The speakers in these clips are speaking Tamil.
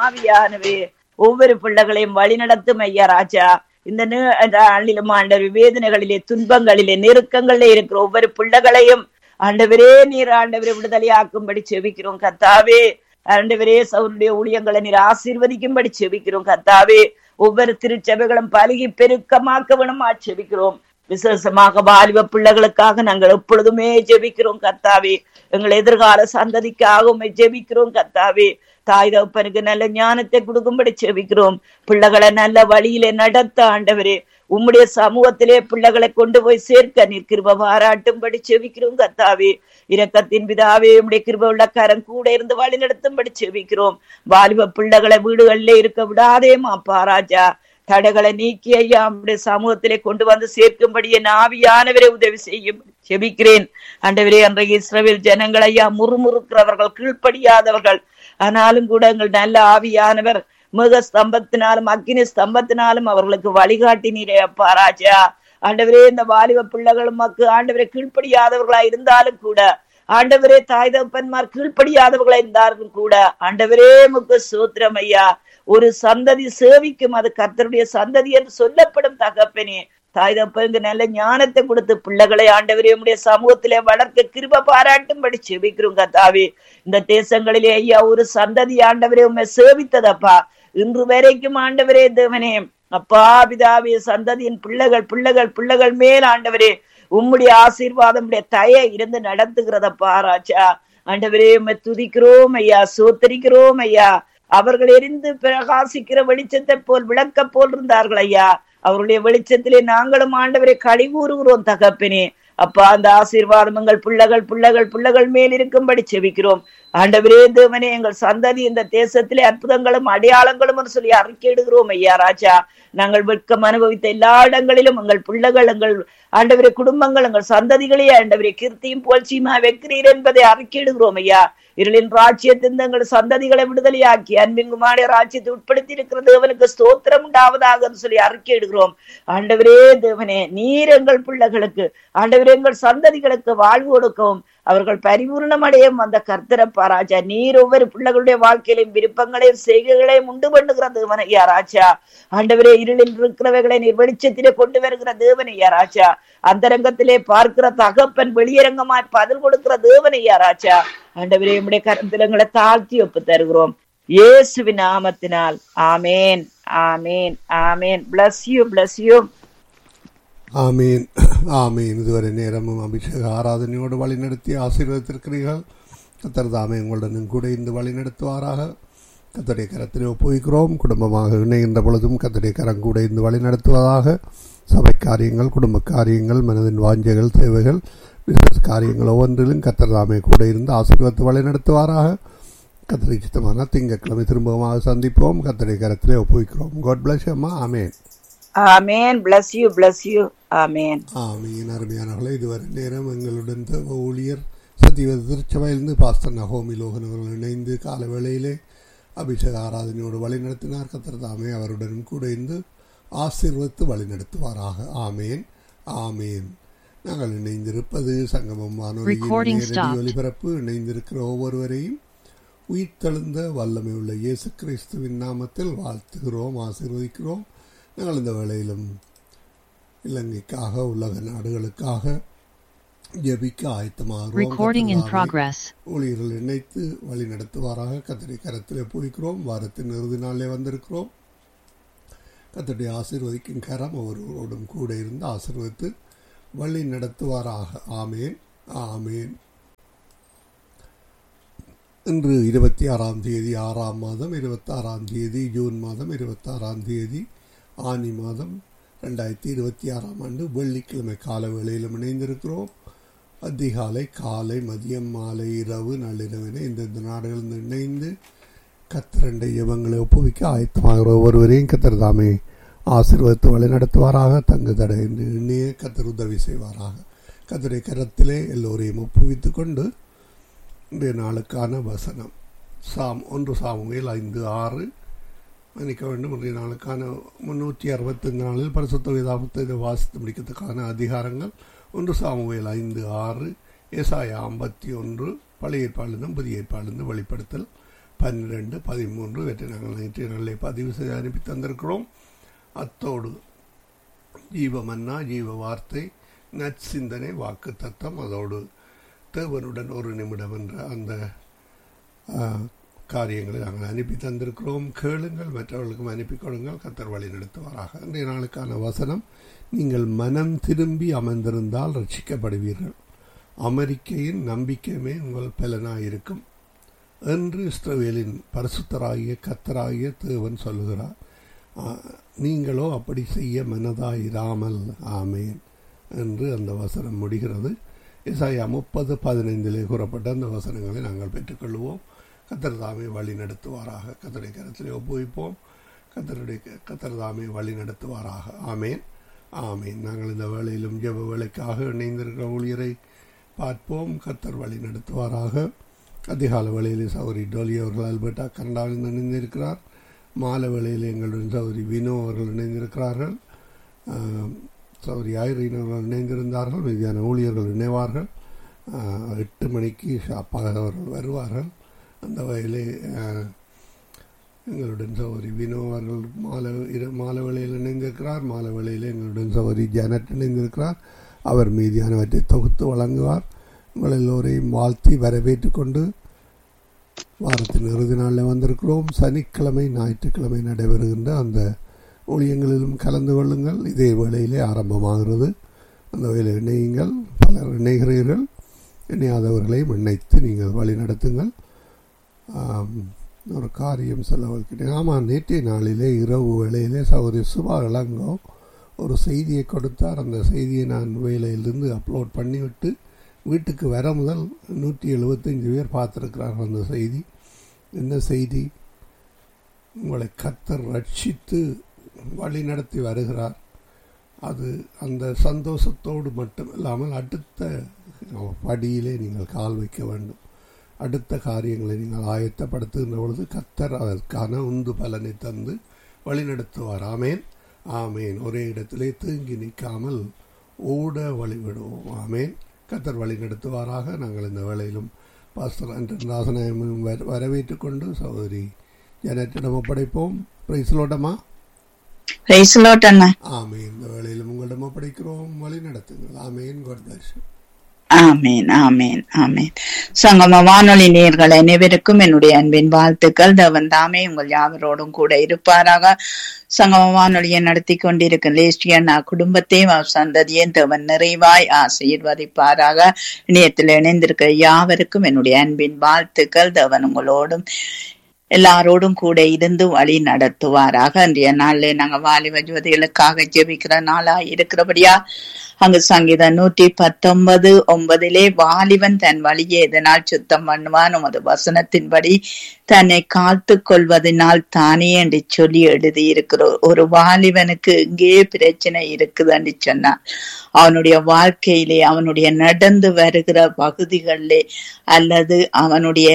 ஆவியானவே ஒவ்வொரு பிள்ளைகளையும் வழிநடத்தும் ஐயா ராஜா இந்த நாளிலும் ஆண்டவர் வேதனைகளிலே துன்பங்களிலே நெருக்கங்களிலே இருக்கிற ஒவ்வொரு பிள்ளைகளையும் ஆண்டவரே நீர் ஆண்டவரை விடுதலையாக்கும்படி செபிக்கிறோம் கத்தாவே ஆண்டவரே சவுருடைய ஊழியங்களை நீர் ஆசீர்வதிக்கும்படி செபிக்கிறோம் கத்தாவே ஒவ்வொரு திருச்சபைகளும் பருகி பெருக்கமாக்க வேணுமா செபிக்கிறோம் விசேஷமாக வாலிப பிள்ளைகளுக்காக நாங்கள் எப்பொழுதுமே ஜெபிக்கிறோம் கத்தாவே எங்கள் எதிர்கால சந்ததிக்காக உண்மை ஜெபிக்கிறோம் கத்தாவே தாய் தகப்பனுக்கு நல்ல ஞானத்தை கொடுக்கும்படி செபிக்கிறோம் பிள்ளைகளை நல்ல வழியிலே நடத்த ஆண்டவரே உம்முடைய சமூகத்திலே பிள்ளைகளை கொண்டு போய் சேர்க்க நீர் கிருப பாராட்டும்படி செவிக்கிறோம் கத்தாவே இரக்கத்தின் பிதாவே உம்முடைய கிருப உள்ள கரம் கூட இருந்து வழி நடத்தும்படி செவிக்கிறோம் வாலிப பிள்ளைகளை வீடுகளிலே இருக்க விடாதே மாப்பா ராஜா தடைகளை நீக்கி ஐயா நம்முடைய சமூகத்திலே கொண்டு வந்து சேர்க்கும்படி என் ஆவியானவரை உதவி செய்யும் செபிக்கிறேன் ஆண்டவரே அன்றைய இஸ்ரவேல் ஜனங்கள் ஐயா முறுமுறுக்கிறவர்கள் கீழ்ப்படியாதவர்கள் ஆனாலும் கூட எங்கள் நல்ல ஆவியானவர் மிக ஸ்தம்பத்தினாலும் அக்கினி ஸ்தம்பத்தினாலும் அவர்களுக்கு வழிகாட்டினீரே அப்பா ராஜா ஆண்டவரே இந்த வாலிப பிள்ளைகளும் மக்கு ஆண்டவரை கீழ்ப்படியாதவர்களா இருந்தாலும் கூட ஆண்டவரே தாய் தகப்பன்மார் கீழ்ப்படியாதவர்களா இருந்தாலும் கூட ஆண்டவரே முக்கு சூத்திரம் ஐயா ஒரு சந்ததி சேவிக்கும் அது கர்த்தருடைய சந்ததி என்று சொல்லப்படும் தகப்பனே தாய் தப்பங்க நல்ல ஞானத்தை கொடுத்து பிள்ளைகளை ஆண்டவரே உடைய சமூகத்திலே வளர்க்க கிருப பாராட்டும்படி செபிக்கிறோம் கத்தாவே இந்த தேசங்களிலே ஐயா ஒரு சந்ததி ஆண்டவரே உண்மை சேவித்ததப்பா இன்று வரைக்கும் ஆண்டவரே தேவனே அப்பா பிதாவே சந்ததியின் பிள்ளைகள் பிள்ளைகள் பிள்ளைகள் மேல் ஆண்டவரே உம்முடைய ஆசீர்வாதம் தய இருந்து நடத்துகிறதப்பா ராஜா ஆண்டவரே உண்மை துதிக்கிறோம் ஐயா சோத்தரிக்கிறோம் ஐயா அவர்கள் எரிந்து பிரகாசிக்கிற வெளிச்சத்தை போல் விளக்க போல் இருந்தார்கள் ஐயா அவருடைய வெளிச்சத்திலே நாங்களும் ஆண்டவரை கழிவுறுகிறோம் தகப்பினே அப்பா அந்த ஆசீர்வாதம் எங்கள் பிள்ளைகள் பிள்ளைகள் பிள்ளைகள் மேல் இருக்கும்படி செவிக்கிறோம் ஆண்டவரே தேவனே எங்கள் சந்ததி இந்த தேசத்திலே அற்புதங்களும் அடையாளங்களும் சொல்லி அறிக்கையிடுகிறோம் ஐயா ராஜா நாங்கள் வெட்கம் அனுபவித்த எல்லா இடங்களிலும் எங்கள் பிள்ளைகள் எங்கள் ஆண்டவரை குடும்பங்கள் எங்கள் சந்ததிகளே ஆண்டவரை கீர்த்தியும் புகழ்ச்சியுமா வைக்கிறீர் என்பதை அறிக்கையிடுகிறோம் ஐயா இருளின் ராஜ்யத்தின் எங்கள் சந்ததிகளை விடுதலையாக்கி அன்பிங்குமாடைய ராஜ்யத்தை உட்படுத்தி இருக்கிற தேவனுக்கு ஸ்தோத்திரம் உண்டாவதாக சொல்லி அறிக்கையிடுகிறோம் ஆண்டவரே தேவனே நீர் எங்கள் பிள்ளைகளுக்கு ஆண்டவரே எங்கள் சந்ததிகளுக்கு வாழ்வு கொடுக்கவும் அவர்கள் பரிபூர்ணம் அடையும் அந்த கர்த்தரப்பா ராஜா நீர் ஒவ்வொரு பிள்ளைகளுடைய வாழ்க்கையிலும் விருப்பங்களையும் செய்கைகளையும் உண்டு பண்ணுகிற தேவன் ஐயா ராஜா ஆண்டவரே இருளில் இருக்கிறவைகளை நீர் வெளிச்சத்திலே கொண்டு வருகிற தேவன் ஐயா ராஜா அந்தரங்கத்திலே பார்க்கிற தகப்பன் வெளியரங்கமாய் பதில் கொடுக்கிற தேவன் ஐயா ராஜா ஆண்டவரே உடைய கருத்திலங்களை தாழ்த்தி ஒப்பு தருகிறோம் இயேசுவின் நாமத்தினால் ஆமேன் ஆமேன் ஆமேன் பிளஸ் யூ பிளஸ் யூ ஆமீன் ஆமீன் இதுவரை நேரமும் அபிஷேக ஆராதனையோடு வழி நடத்தி ஆசீர்வதித்திருக்கிறீர்கள் கத்தர் தாமே உங்களுடனும் கூட இந்த வழி நடத்துவாராக கத்தடைய கரத்திலே ஒப்புவிக்கிறோம் குடும்பமாக இணைகின்ற பொழுதும் கத்தடைய கரம் கூட இந்த வழி நடத்துவதாக சபை காரியங்கள் குடும்ப காரியங்கள் மனதின் வாஞ்சைகள் தேவைகள் பிசினஸ் காரியங்கள் ஒவ்வொன்றிலும் கத்தர் தாமே கூட இருந்து ஆசீர்வத்து வழி நடத்துவாராக கத்தரை சித்தமான திங்கட்கிழமை திரும்பமாக சந்திப்போம் கத்தடைய கரத்திலே ஒப்புவிக்கிறோம் காட் பிளஸ் அம்மா ஆமேன் ஆமேன் பிளஸ் யூ பிளஸ் யூ ஆமேன் ஆமீன் அருமையானவர்களே இதுவரை நேரம் எங்களுடன் தேவ ஊழியர் சத்தியவத திருச்சபையிலிருந்து பாஸ்டர் நகோமி லோகன் அவர்கள் இணைந்து கால வேளையிலே அபிஷேக ஆராதனையோடு வழி நடத்தினார் கத்தர் தாமே அவருடனும் கூட இருந்து ஆசீர்வத்து வழி நடத்துவாராக ஆமேன் ஆமேன் நாங்கள் இணைந்திருப்பது சங்கமம் வானொலியின் நேரடி ஒலிபரப்பு இணைந்திருக்கிற ஒவ்வொருவரையும் உயிர்த்தெழுந்த வல்லமை உள்ள இயேசு கிறிஸ்துவின் நாமத்தில் வாழ்த்துகிறோம் ஆசீர்வதிக்கிறோம் நாங்கள் இந்த வேளையிலும் இலங்கைக்காக உலக நாடுகளுக்காக ஜெபிக்க ஆயத்தமாகிறோம் ஊழியர்கள் இணைத்து வழி நடத்துவாராக கத்தடி கரத்தில் போய்க்கிறோம் வாரத்தின் இறுதி நாளிலே வந்திருக்கிறோம் கத்தடி ஆசீர்வதிக்கும் கரம் ஒவ்வொருவரோடும் கூட இருந்து ஆசீர்வதித்து வழி நடத்துவாராக ஆமேன் ஆமேன் இன்று இருபத்தி ஆறாம் தேதி ஆறாம் மாதம் இருபத்தாறாம் தேதி ஜூன் மாதம் இருபத்தாறாம் தேதி ஆனி மாதம் ரெண்டாயிரத்தி இருபத்தி ஆறாம் ஆண்டு வெள்ளிக்கிழமை கால வேளையிலும் இணைந்திருக்கிறோம் அதிகாலை காலை மதியம் மாலை இரவு நள்ளிரவினை இந்தந்த நாடுகளில் இணைந்து கத்திரண்டை இவங்களை ஒப்புவிக்க ஆயத்தமாகிற ஒருவரையும் கத்தர் தாமே ஆசீர்வதித்து வழி நடத்துவாராக தங்கு தடை என்று எண்ணிய கத்தர் உதவி செய்வாராக கத்தரை கரத்திலே எல்லோரையும் ஒப்புவித்து கொண்டு இன்றைய நாளுக்கான வசனம் சாம் ஒன்று சாமுவேல் ஐந்து ஆறு மன்னிக்க வேண்டும் இன்றைய நாளுக்கான முன்னூற்றி அறுபத்தைந்து நாளில் பரிசுத்த வேதாபத்தை வாசித்து முடிக்கிறதுக்கான அதிகாரங்கள் ஒன்று சாமுவேல் ஐந்து ஆறு ஏசாயா ஐம்பத்தி ஒன்று பழைய ஏற்பாடுலேருந்து புதிய ஏற்பாடுலேருந்து வெளிப்படுத்தல் பன்னிரெண்டு பதிமூன்று இவற்றை நாங்கள் நேற்றைய நாளிலே பதிவு செய்து அனுப்பி தந்திருக்கிறோம் அத்தோடு ஜீவமன்னா ஜீவ வார்த்தை நற்சிந்தனை வாக்கு தத்தம் அதோடு தேவனுடன் ஒரு நிமிடம் என்ற அந்த ஆ, காரியங்களை நாங்கள் அனுப்பி தந்திருக்கிறோம் கேளுங்கள் மற்றவர்களுக்கும் அனுப்பி கொடுங்கள் கத்தர் வழி நடத்துவாராக இன்றைய நாளுக்கான வசனம் நீங்கள் மனம் திரும்பி அமர்ந்திருந்தால் ரட்சிக்கப்படுவீர்கள் அமெரிக்கையின் நம்பிக்கையுமே உங்கள் பலனாயிருக்கும் என்று இஸ்ரவேலின் பரிசுத்தராகிய கத்தராகிய தேவன் சொல்லுகிறார் ஆ, நீங்களோ அப்படி செய்ய மனதாயிராமல் ஆமேன் என்று அந்த வசனம் முடிகிறது இசாயா முப்பது பதினைந்திலே கூறப்பட்ட அந்த வசனங்களை நாங்கள் பெற்றுக்கொள்வோம் கத்தர் தாமே வழி நடத்துவாராக கத்தருடைய கருத்திலே ஒப்புவிப்போம் கத்தருடைய கத்தர் தாமே வழி நடத்துவாராக ஆமேன் ஆமேன் நாங்கள் இந்த வேளையிலும் ஜெப வேலைக்காக இணைந்திருக்கிற ஊழியரை பார்ப்போம் கத்தர் வழி நடத்துவாராக அதிகால வேளையிலே சௌரி டோலி அவர்கள் அல்பர்டா கனடாவில் இணைந்திருக்கிறார் மாலை வேளையில் எங்களுடன் சௌரி வினோ அவர்கள் இணைந்திருக்கிறார்கள் ஆம், சௌரி ஐரீன் அவர்கள் இணைந்திருந்தார்கள் மீதியான ஊழியர்கள் இணைவார்கள் ஆ, எட்டு மணிக்கு ஷாப்பாக அவர்கள் வருவார்கள் அந்த வகையிலே ஆ, எங்களுடன் சௌரி வினோ அவர்கள் மாலை இரு மாலை வேளையில் இணைந்திருக்கிறார் மாலை வேளையில் எங்களுடன் சௌரி ஜானட் இணைந்திருக்கிறார் அவர் மீதியானவற்றை தொகுத்து வழங்குவார் உங்கள் எல்லோரையும் வாழ்த்தி வரவேற்றுக் கொண்டு வாரத்தின் இறுதி நாளில் வந்திருக்கிறோம் சனிக்கிழமை ஞாயிற்றுக்கிழமை நடைபெறுகின்ற அந்த ஊழியங்களிலும் கலந்து கொள்ளுங்கள் இதே வேளையிலே ஆரம்பமாகிறது அந்த வேலையில் இணையுங்கள் பலர் இணைகிறீர்கள் இணையாதவர்களையும் இணைத்து நீங்கள் வழி நடத்துங்கள் ஆம், ஒரு காரியம் சொல்ல வைக்கிறேன் ஆமாம் நேற்றைய நாளிலே இரவு வேளையிலே சௌரி சுபா இளங்கோ ஒரு செய்தியை கொடுத்தார் அந்த செய்தியை நான் வேலையிலிருந்து அப்லோட் பண்ணிவிட்டு வீட்டுக்கு வர முதல் நூற்றி எழுபத்தஞ்சு பேர் பார்த்துருக்கிறார்கள் அந்த செய்தி என்ன செய்தி உங்களை கத்தர் ரட்சித்து வழி நடத்தி வருகிறார் அது அந்த சந்தோஷத்தோடு மட்டும் இல்லாமல் அடுத்த படியிலே நீங்கள் கால் வைக்க வேண்டும் அடுத்த காரியங்களை நீங்கள் ஆயத்தப்படுத்துகின்ற பொழுது கத்தர் அதற்கான உந்து பலனை தந்து வழிநடத்துவார் ஆமேன் ஆமேன் ஒரே இடத்திலே தூங்கி நிற்காமல் ஓட வழிவிடுவோம் ஆமேன் கத்தர் வழி நடத்துவாராக நாங்கள் இந்த வேளையிலும் பாஸ்டர் அன்றன் ராசநாயகம் வரவேற்றுக் கொண்டு சகோதரி ஜனத்திடம் ஒப்படைப்போம் பிரைஸ்லோட்டமா பிரைஸ் லாட் அண்ணா ஆமேன் இந்த வேளையிலும் உங்களிடம் ஒப்படைக்கிறோம் வழி நடத்துங்கள் ஆமேன் God bless you. ஆமேன் ஆமேன் ஆமேன் சங்கம வானொலி நேர்கள் அனைவருக்கும் என்னுடைய அன்பின் வாழ்த்துக்கள் தேவன் தாமே உங்கள் யாவரோடும் கூட இருப்பாராக சங்கம வானொலியை நடத்தி கொண்டிருக்கும் லேஸ்டியண்ணா குடும்பத்தையும் அவர் சந்ததியும் தேவன் நிறைவாய் ஆசீர்வதிப்பாராக இணையத்தில் இணைந்திருக்கிற யாவருக்கும் என்னுடைய அன்பின் வாழ்த்துக்கள் தேவன் உங்களோடும் எல்லாரோடும் கூட இருந்து வழி நடத்துவாராக இன்றைய நாளிலே நாங்க வாலிப ஜோதிகளுக்காக ஜெபிக்கிற நாளா இருக்கிறபடியா அங்கு சங்கீதம் நூற்றி பத்தொன்பது ஒன்பதிலே வாலிபன் தன் வழியை எதனால் சுத்தம் பண்ணுவான் உமது வசனத்தின்படி தன்னை காத்து கொள்வதனால் தானே என்று சொல்லி எழுதி இருக்கிற ஒரு வாலிபனுக்கு இங்கே பிரச்சனை இருக்குதுன்னு சொன்னான் அவனுடைய வாழ்க்கையிலே அவனுடைய நடந்து வருகிற பகுதிகளிலே அல்லது அவனுடைய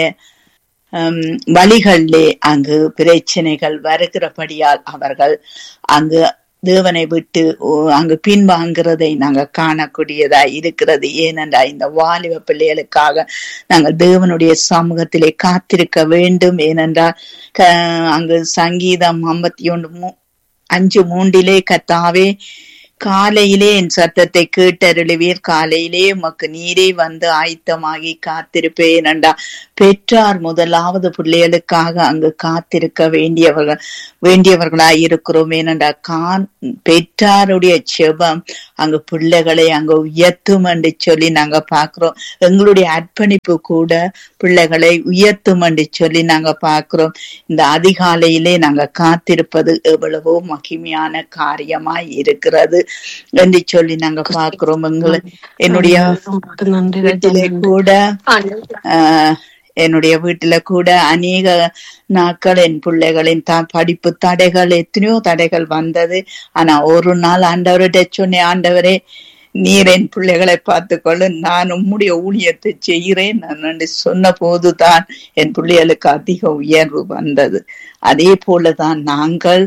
ஹம், வழிகளிலே அங்கு பிரச்சனைகள் வருகிறபடியால் அவர்கள் அங்கு தேவனை விட்டு ஓ, அங்கு பின்வாங்கிறதை நாங்க காணக்கூடியதா இருக்கிறது ஏனென்றா இந்த வாலிப பிள்ளைகளுக்காக நாங்கள் தேவனுடைய சமூகத்திலே காத்திருக்க வேண்டும் ஏனென்றால் க- அங்கு சங்கீதம் ஐம்பத்தி ஒன்று மூ அஞ்சு மூன்றிலே கத்தாவே காலையிலே என் சத்தத்தை கேட்டருளுவீர் காலையிலே உமக்கு நீரே வந்து ஆயத்தமாகி காத்திருப்பேன் என்றா பெற்றார் முதலாவது பிள்ளைகளுக்காக அங்கு காத்திருக்க வேண்டியவர்கள் வேண்டியவர்களாய் இருக்கிறோம் ஏனென்றா கான் பெற்றாருடைய செபம் அங்கு பிள்ளைகளை அங்கு உயர்த்தும் என்று சொல்லி நாங்க பார்க்கிறோம் எங்களுடைய அர்ப்பணிப்பு கூட பிள்ளைகளை உயர்த்தும் என்று சொல்லி நாங்க பார்க்கிறோம் இந்த அதிகாலையிலே நாங்க காத்திருப்பது எவ்வளவோ மகிமையான காரியமாய் இருக்கிறது என்று சொல்லி நாங்க பார்க்கிறோம் எங்களை என்னுடைய உமக்கு நன்றி வீட்டிலே ராஜா. கூட ஆண்டவரே. ஆஹ், என்னுடைய வீட்டுல கூட அநேக நாட்கள் என் பிள்ளைகளின் த படிப்பு தடைகள் எத்தனையோ தடைகள் வந்தது ஆனா ஒரு நாள் ஆண்டவர்கிட்ட சொன்னேன் ஆண்டவரே நீர் என் பிள்ளைகளை பார்த்துக்கொள்ளு நான் உம்முடைய ஊழியத்தை செய்கிறேன் நான் என்று சொன்ன போதுதான் என் பிள்ளைகளுக்கு அதிக உயர்வு வந்தது அதே போலதான் நாங்கள்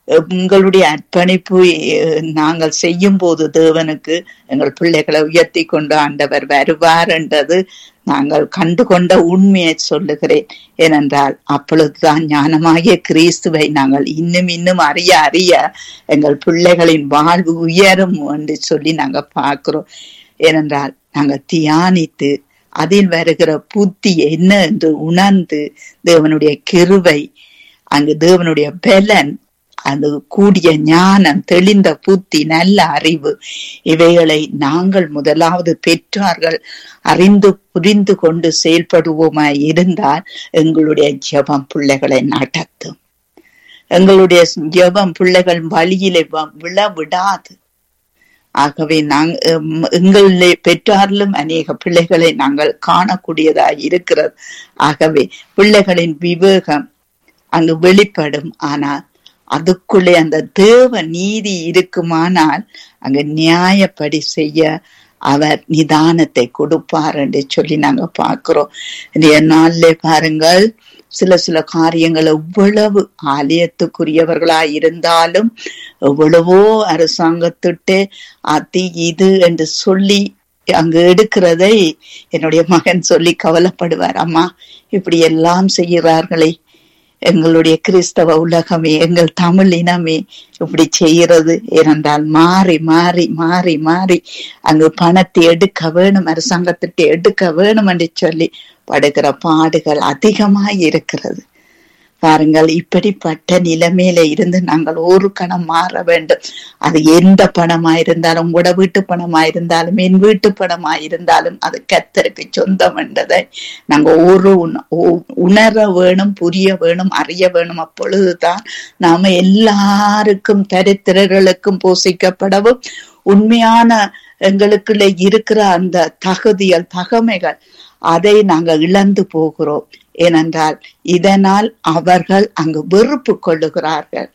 எங்களுடைய அர்ப்பணிப்பு அஹ், நாங்கள் செய்யும் போது தேவனுக்கு எங்கள் பிள்ளைகளை உயர்த்தி கொண்டு ஆண்டவர் வருவார் என்றது நாங்கள் கண்டு கொண்ட உண்மையை சொல்லுகிறேன் ஏனென்றால் அப்பொழுதுதான் ஞானமாகிய கிறிஸ்துவை நாங்கள் இன்னும் இன்னும் அறிய அறிய எங்கள் பிள்ளைகளின் வாழ்வு உயரும் என்று சொல்லி நாங்க பார்க்கிறோம் ஏனென்றால் நாங்க தியானித்து அதில் வருகிற புத்தி என்ன என்று உணர்ந்து தேவனுடைய கிருவை அங்கு தேவனுடைய பலன் அது கூடிய ஞானம் தெளிந்த புத்தி நல்ல அறிவு இவைகளை நாங்கள் முதலாவது பெற்றார்கள் அறிந்து புரிந்து கொண்டு செயல்படுவோமாய் இருந்தால் எங்களுடைய ஜெபம் பிள்ளைகளை நடத்தும் எங்களுடைய ஜெபம் பிள்ளைகள் வழியிலே வ- விழ விடாது ஆகவே நாங் எம்- எங்களுடைய பெற்றாரிலும் அநேக பிள்ளைகளை நாங்கள் காணக்கூடியதாய் இருக்கிறது ஆகவே பிள்ளைகளின் விவேகம் அங்கு வெளிப்படும் ஆனால் அதுக்குள்ளே அந்த தேவ நீதி இருக்குமானால் அங்கு நியாயப்படி செய்ய அவர் நிதானத்தை கொடுப்பார் என்று சொல்லி நாங்க பார்க்கிறோம் இன்றைய நாளிலே பாருங்கள் சில சில காரியங்கள் எவ்வளவு ஆலயத்துக்குரியவர்களாய் இருந்தாலும் எவ்வளவோ அரசாங்கத்திட்டு அது இது என்று சொல்லி அங்கு எடுக்கிறதை என்னுடைய மகன் சொல்லி கவலைப்படுவார் அம்மா இப்படி எல்லாம் செய்கிறார்களே எங்களுடைய கிறிஸ்தவ உலகமே எங்கள் தமிழ் இனமே இப்படி செய்கிறது ஏனென்றால் மாறி மாறி மாறி மாறி அங்கு பணத்தை எடுக்க வேணும் அரசாங்கத்திற்கு எடுக்க வேணும் என்று சொல்லி படுகிற பாடுகள் அதிகமாய் இருக்கிறது பாருங்கள் இப்படிப்பட்ட நிலைமையில இருந்து நாங்கள் ஒரு கணம் மாற வேண்டும் அது எந்த பணமா இருந்தாலும் உங்களோட வீட்டு பணமா இருந்தாலும் என் வீட்டு பணமா இருந்தாலும் அது கத்தருக்கு சொந்தம் என்றதை நாங்க ஒரு உண- உ- உணர வேணும் புரிய வேணும் அறிய வேணும் அப்பொழுதுதான் நாம எல்லாருக்கும் தரித்திரர்களுக்கும் போஷிக்கப்படவும் உண்மையான எங்களுக்குள்ள இருக்கிற அந்த தகுதிகள் தகமைகள் அதை நாங்க இழந்து போகிறோம் ஏனென்றால் இதனால் அவர்கள் அங்கு வெறுப்பு கொள்ளுகிறார்கள்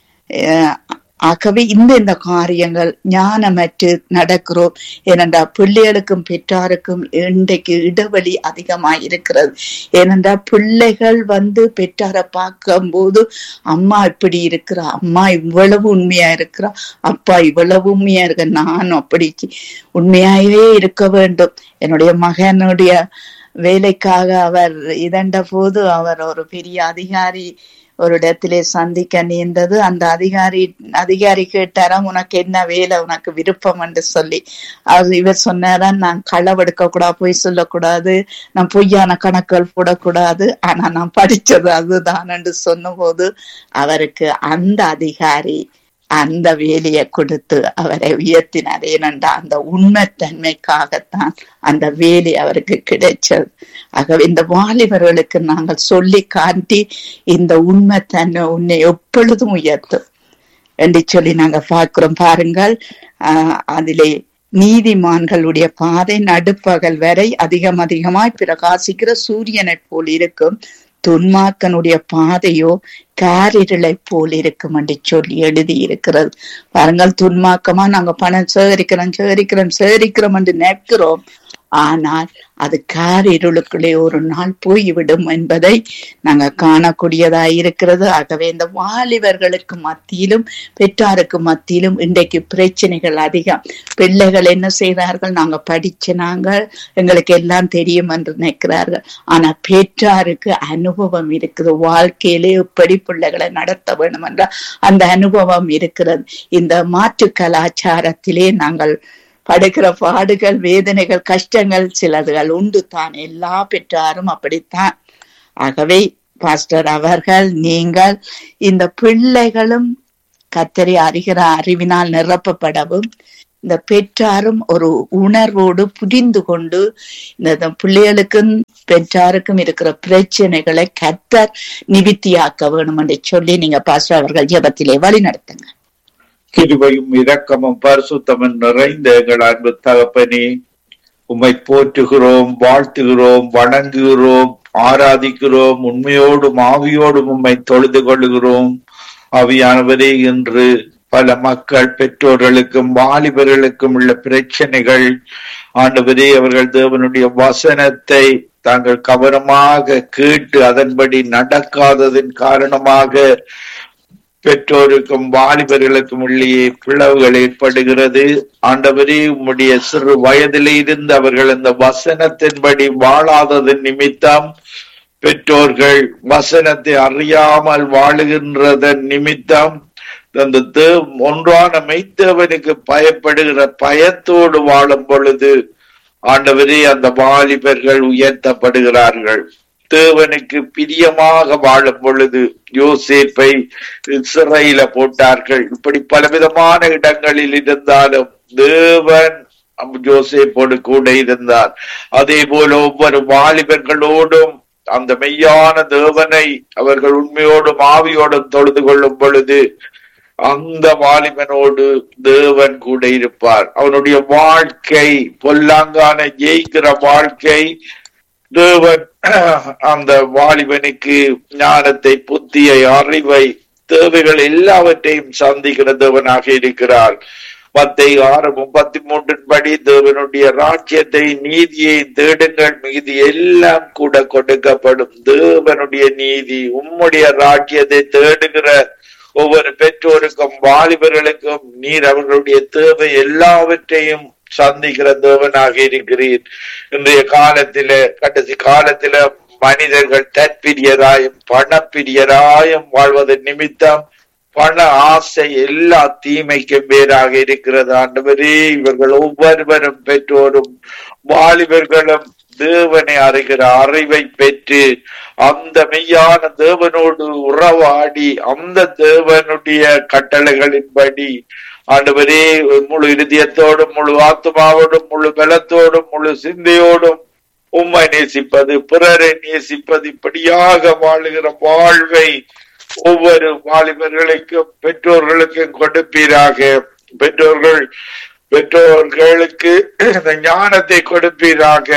அஹ் ஆகவே இந்த இந்த காரியங்கள் ஞானமற்று நடக்கிறோம் ஏனென்றால் பிள்ளைகளுக்கும் பெற்றாருக்கும் இன்றைக்கு இடைவெளி அதிகமாய் இருக்கிறது ஏனென்றால் பிள்ளைகள் வந்து பெற்றாரை பார்க்கும்போது அம்மா இப்படி இருக்கிறா அம்மா இவ்வளவு உண்மையா இருக்கிறா அப்பா இவ்வளவு உண்மையா இருக்க நான் அப்படி உண்மையாகவே இருக்க வேண்டும் என்னுடைய மகனுடைய வேலைக்காக அவர் இதண்ட போது அவர் ஒரு பெரிய அதிகாரி ஒரு இடத்திலே சந்திக்க நேர்ந்தது அந்த அதிகாரி அதிகாரி கேட்டாராம் உனக்கு என்ன வேலை உனக்கு விருப்பம் என்று சொல்லி அவர் இவர் சொன்னாரா நான் களவெடுக்க கூடாது பொய் சொல்லக்கூடாது நான் பொய்யான கணக்குகள் போடக்கூடாது ஆனா நான் படிச்சது அதுதான் என்று சொன்னபோது அவருக்கு அந்த அதிகாரி அந்த வேலையை கொடுத்து அவரை உயர்த்தினார் ஏனென்றா அந்த உண்மைத்தன்மைக்காகத்தான் அந்த வேலை அவருக்கு கிடைச்சது ஆகவே இந்த வாலிபர்களுக்கு நாங்கள் சொல்லி காட்டி இந்த உண்மைத்தன்மை உன்னை எப்பொழுதும் உயர்த்தும் என்று சொல்லி நாங்க பார்க்கிறோம் பாருங்கள் ஆஹ் அதிலே நீதிமான்களுடைய பாதை நடுப்பகல் வரை அதிகம் அதிகமாய் பிரகாசிக்கிற சூரியனைப் போல் இருக்கும் துன்மாக்கனுடைய பாதையோ காரிருளை போல் இருக்கும் என்று சொல்லி எழுதி இருக்கிறது பாருங்கள் துன்மாக்கமா நாங்க பணம் சேகரிக்கிறோம் சேகரிக்கிறோம் சேகரிக்கிறோம் என்று நினைக்கிறோம் ஆனால் அது காரிருளுக்குள்ளே ஒரு நாள் போய்விடும் என்பதை நாங்க காணக்கூடியதாய் இருக்கிறது ஆகவே இந்த வாலிபர்களுக்கு மத்தியிலும் பெற்றாருக்கு மத்தியிலும் இன்றைக்கு பிரச்சனைகள் அதிகம் பிள்ளைகள் என்ன செய்தார்கள் நாங்க படிச்சு நாங்கள் எங்களுக்கு எல்லாம் தெரியும் என்று நினைக்கிறார்கள் ஆனா பெற்றாருக்கு அனுபவம் இருக்குது வாழ்க்கையிலே எப்படி பிள்ளைகளை நடத்த வேண்டும் என்ற அந்த அனுபவம் இருக்கிறது இந்த மாற்று கலாச்சாரத்திலே நாங்கள் படுகிற பாடுகள் வேதனைகள் கஷ்டங்கள் சிலதுகள் உண்டு தான் எல்லா பெற்றாரும் அப்படித்தான் ஆகவே பாஸ்டர் அவர்கள் நீங்கள் இந்த பிள்ளைகளும் கத்தரி அறிகிற அறிவினால் நிரப்பப்படவும் இந்த பெற்றாரும் ஒரு உணர்வோடு புரிந்து கொண்டு இந்த பிள்ளைகளுக்கும் பெற்றாருக்கும் இருக்கிற பிரச்சனைகளை கத்தர் நிவித்தியாக்க வேணும் என்று சொல்லி நீங்க பாஸ்டர் அவர்கள் ஜெபத்திலே வழி நடத்துங்க கிருபையும் இரக்கமும் பரிசுத்தமும் நிறைந்த எங்கள் அன்பு தகப்பனே உம்மை போற்றுகிறோம் வாழ்த்துகிறோம் வணங்குகிறோம் ஆராதிக்கிறோம் உண்மையோடும் ஆவியோடும் உம்மை தொழுது கொள்ளுகிறோம் ஆவியானவரே என்று பல மக்கள் பெற்றோர்களுக்கும் வாலிபர்களுக்கும் உள்ள பிரச்சனைகள் ஆண்டவரே அவர்கள் தேவனுடைய வசனத்தை தாங்கள் கவனமாக கேட்டு அதன்படி நடக்காததன் காரணமாக பெற்றோருக்கும் வாலிபர்களுக்கும் உள்ளே பிளவுகள் ஏற்படுகிறது ஆண்டவரே உம்முடைய சிறு வயதிலே இருந்து அவர்கள் அந்த வசனத்தின்படி வாழாததன் நிமித்தம் பெற்றோர்கள் வசனத்தை அறியாமல் வாழுகின்றதன் நிமித்தம் அந்த தே- ஒன்றான மெய்த்தேவனுக்கு பயப்படுகிற பயத்தோடு வாழும் பொழுது ஆண்டவரே அந்த வாலிபர்கள் உயர்த்தப்படுகிறார்கள் தேவனுக்கு பிரியமாக வாழும் பொழுது யோசேப்பை சிறையில போட்டார்கள் இப்படி பலவிதமான இடங்களில் இருந்தாலும் தேவன் யோசேப்போடு கூட இருந்தார் அதே போல ஒவ்வொரு வாலிபர்களோடும் அந்த மெய்யான தேவனை அவர்கள் உண்மையோடும் ஆவியோடும் தொழுது கொள்ளும் பொழுது அந்த வாலிபனோடு தேவன் கூட இருப்பார் அவனுடைய வாழ்க்கை பொல்லாங்கான ஜெயிக்கிற வாழ்க்கை தேவன் அந்த வாலிபனுக்கு ஞானத்தை புத்தியை அறிவை தேவைகள் எல்லாவற்றையும் சந்திக்கிற தேவனாக இருக்கிறார் பத்தை ஆறு முப்பத்தி மூன்றின் படி தேவனுடைய ராஜ்யத்தை நீதியை தேடுங்கள் மீதி எல்லாம் கூட கொடுக்கப்படும் தேவனுடைய நீதி உம்முடைய ராஜ்யத்தை தேடுகிற ஒவ்வொரு பெற்றோருக்கும் வாலிபர்களுக்கும் நீர் அவர்களுடைய தேவை எல்லாவற்றையும் சந்திக்கிற தேவனாக இருக்கிறீர் இன்றைய காலத்தில கடைசி காலத்தில மனிதர்கள் தற்பிரியராயும் பணப்பிரியராயும் வாழ்வதன் நிமித்தம் பண ஆசை எல்லா தீமைக்கும் பேராக இருக்கிறது ஆண்டவரே இவர்கள் ஒவ்வொருவரும் பெற்றோரும் வாலிபர்களும் தேவனை அறிகிற அறிவை பெற்று அந்த மெய்யான தேவனோடு உறவாடி அந்த தேவனுடைய கட்டளைகளின்படி ஆண்டவரே முழு இருதயத்தோடும் முழு ஆத்மாவோடும் முழு பலத்தோடும் முழு சிந்தையோடும் உம்மை நேசிப்பது பிறரை நேசிப்பது இப்படியாக வாழுகிற வாழ்வை ஒவ்வொரு வாலிபர்களுக்கும் பெற்றோர்களுக்கும் கொடுப்பீராக பெற்றோர்கள் பெற்றோர்களுக்கு இந்த ஞானத்தை கொடுப்பீராக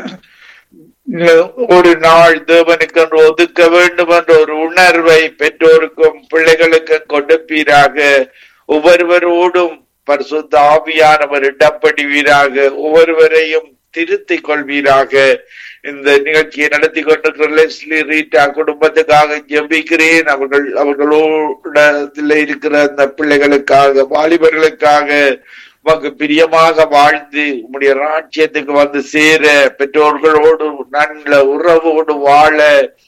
ஒரு நாள் தேவனுக்கு என்று ஒதுக்க வேண்டும் என்ற ஒரு உணர்வை பெற்றோருக்கும் பிள்ளைகளுக்கும் கொடுப்பீராக ஒவ்வொருவரோடும் பரிசுத்த ஆவியானவர் இடப்படுவீராக ஒவ்வொருவரையும் திருத்திக் கொள்வீராக இந்த நிகழ்ச்சியை நடத்தி கொண்டிருக்கிற லெஸ்லி ரீட்டா குடும்பத்துக்காக ஜெபிக்கிறேன் அவர்கள் அவர்களோட இருக்கிற அந்த பிள்ளைகளுக்காக வாலிபர்களுக்காக உமக்கு பிரியமாக வாழ்ந்து உம்முடைய ராஜ்யத்துக்கு வந்து சேர பெற்றோர்களோடு நல்ல உறவோடு வாழ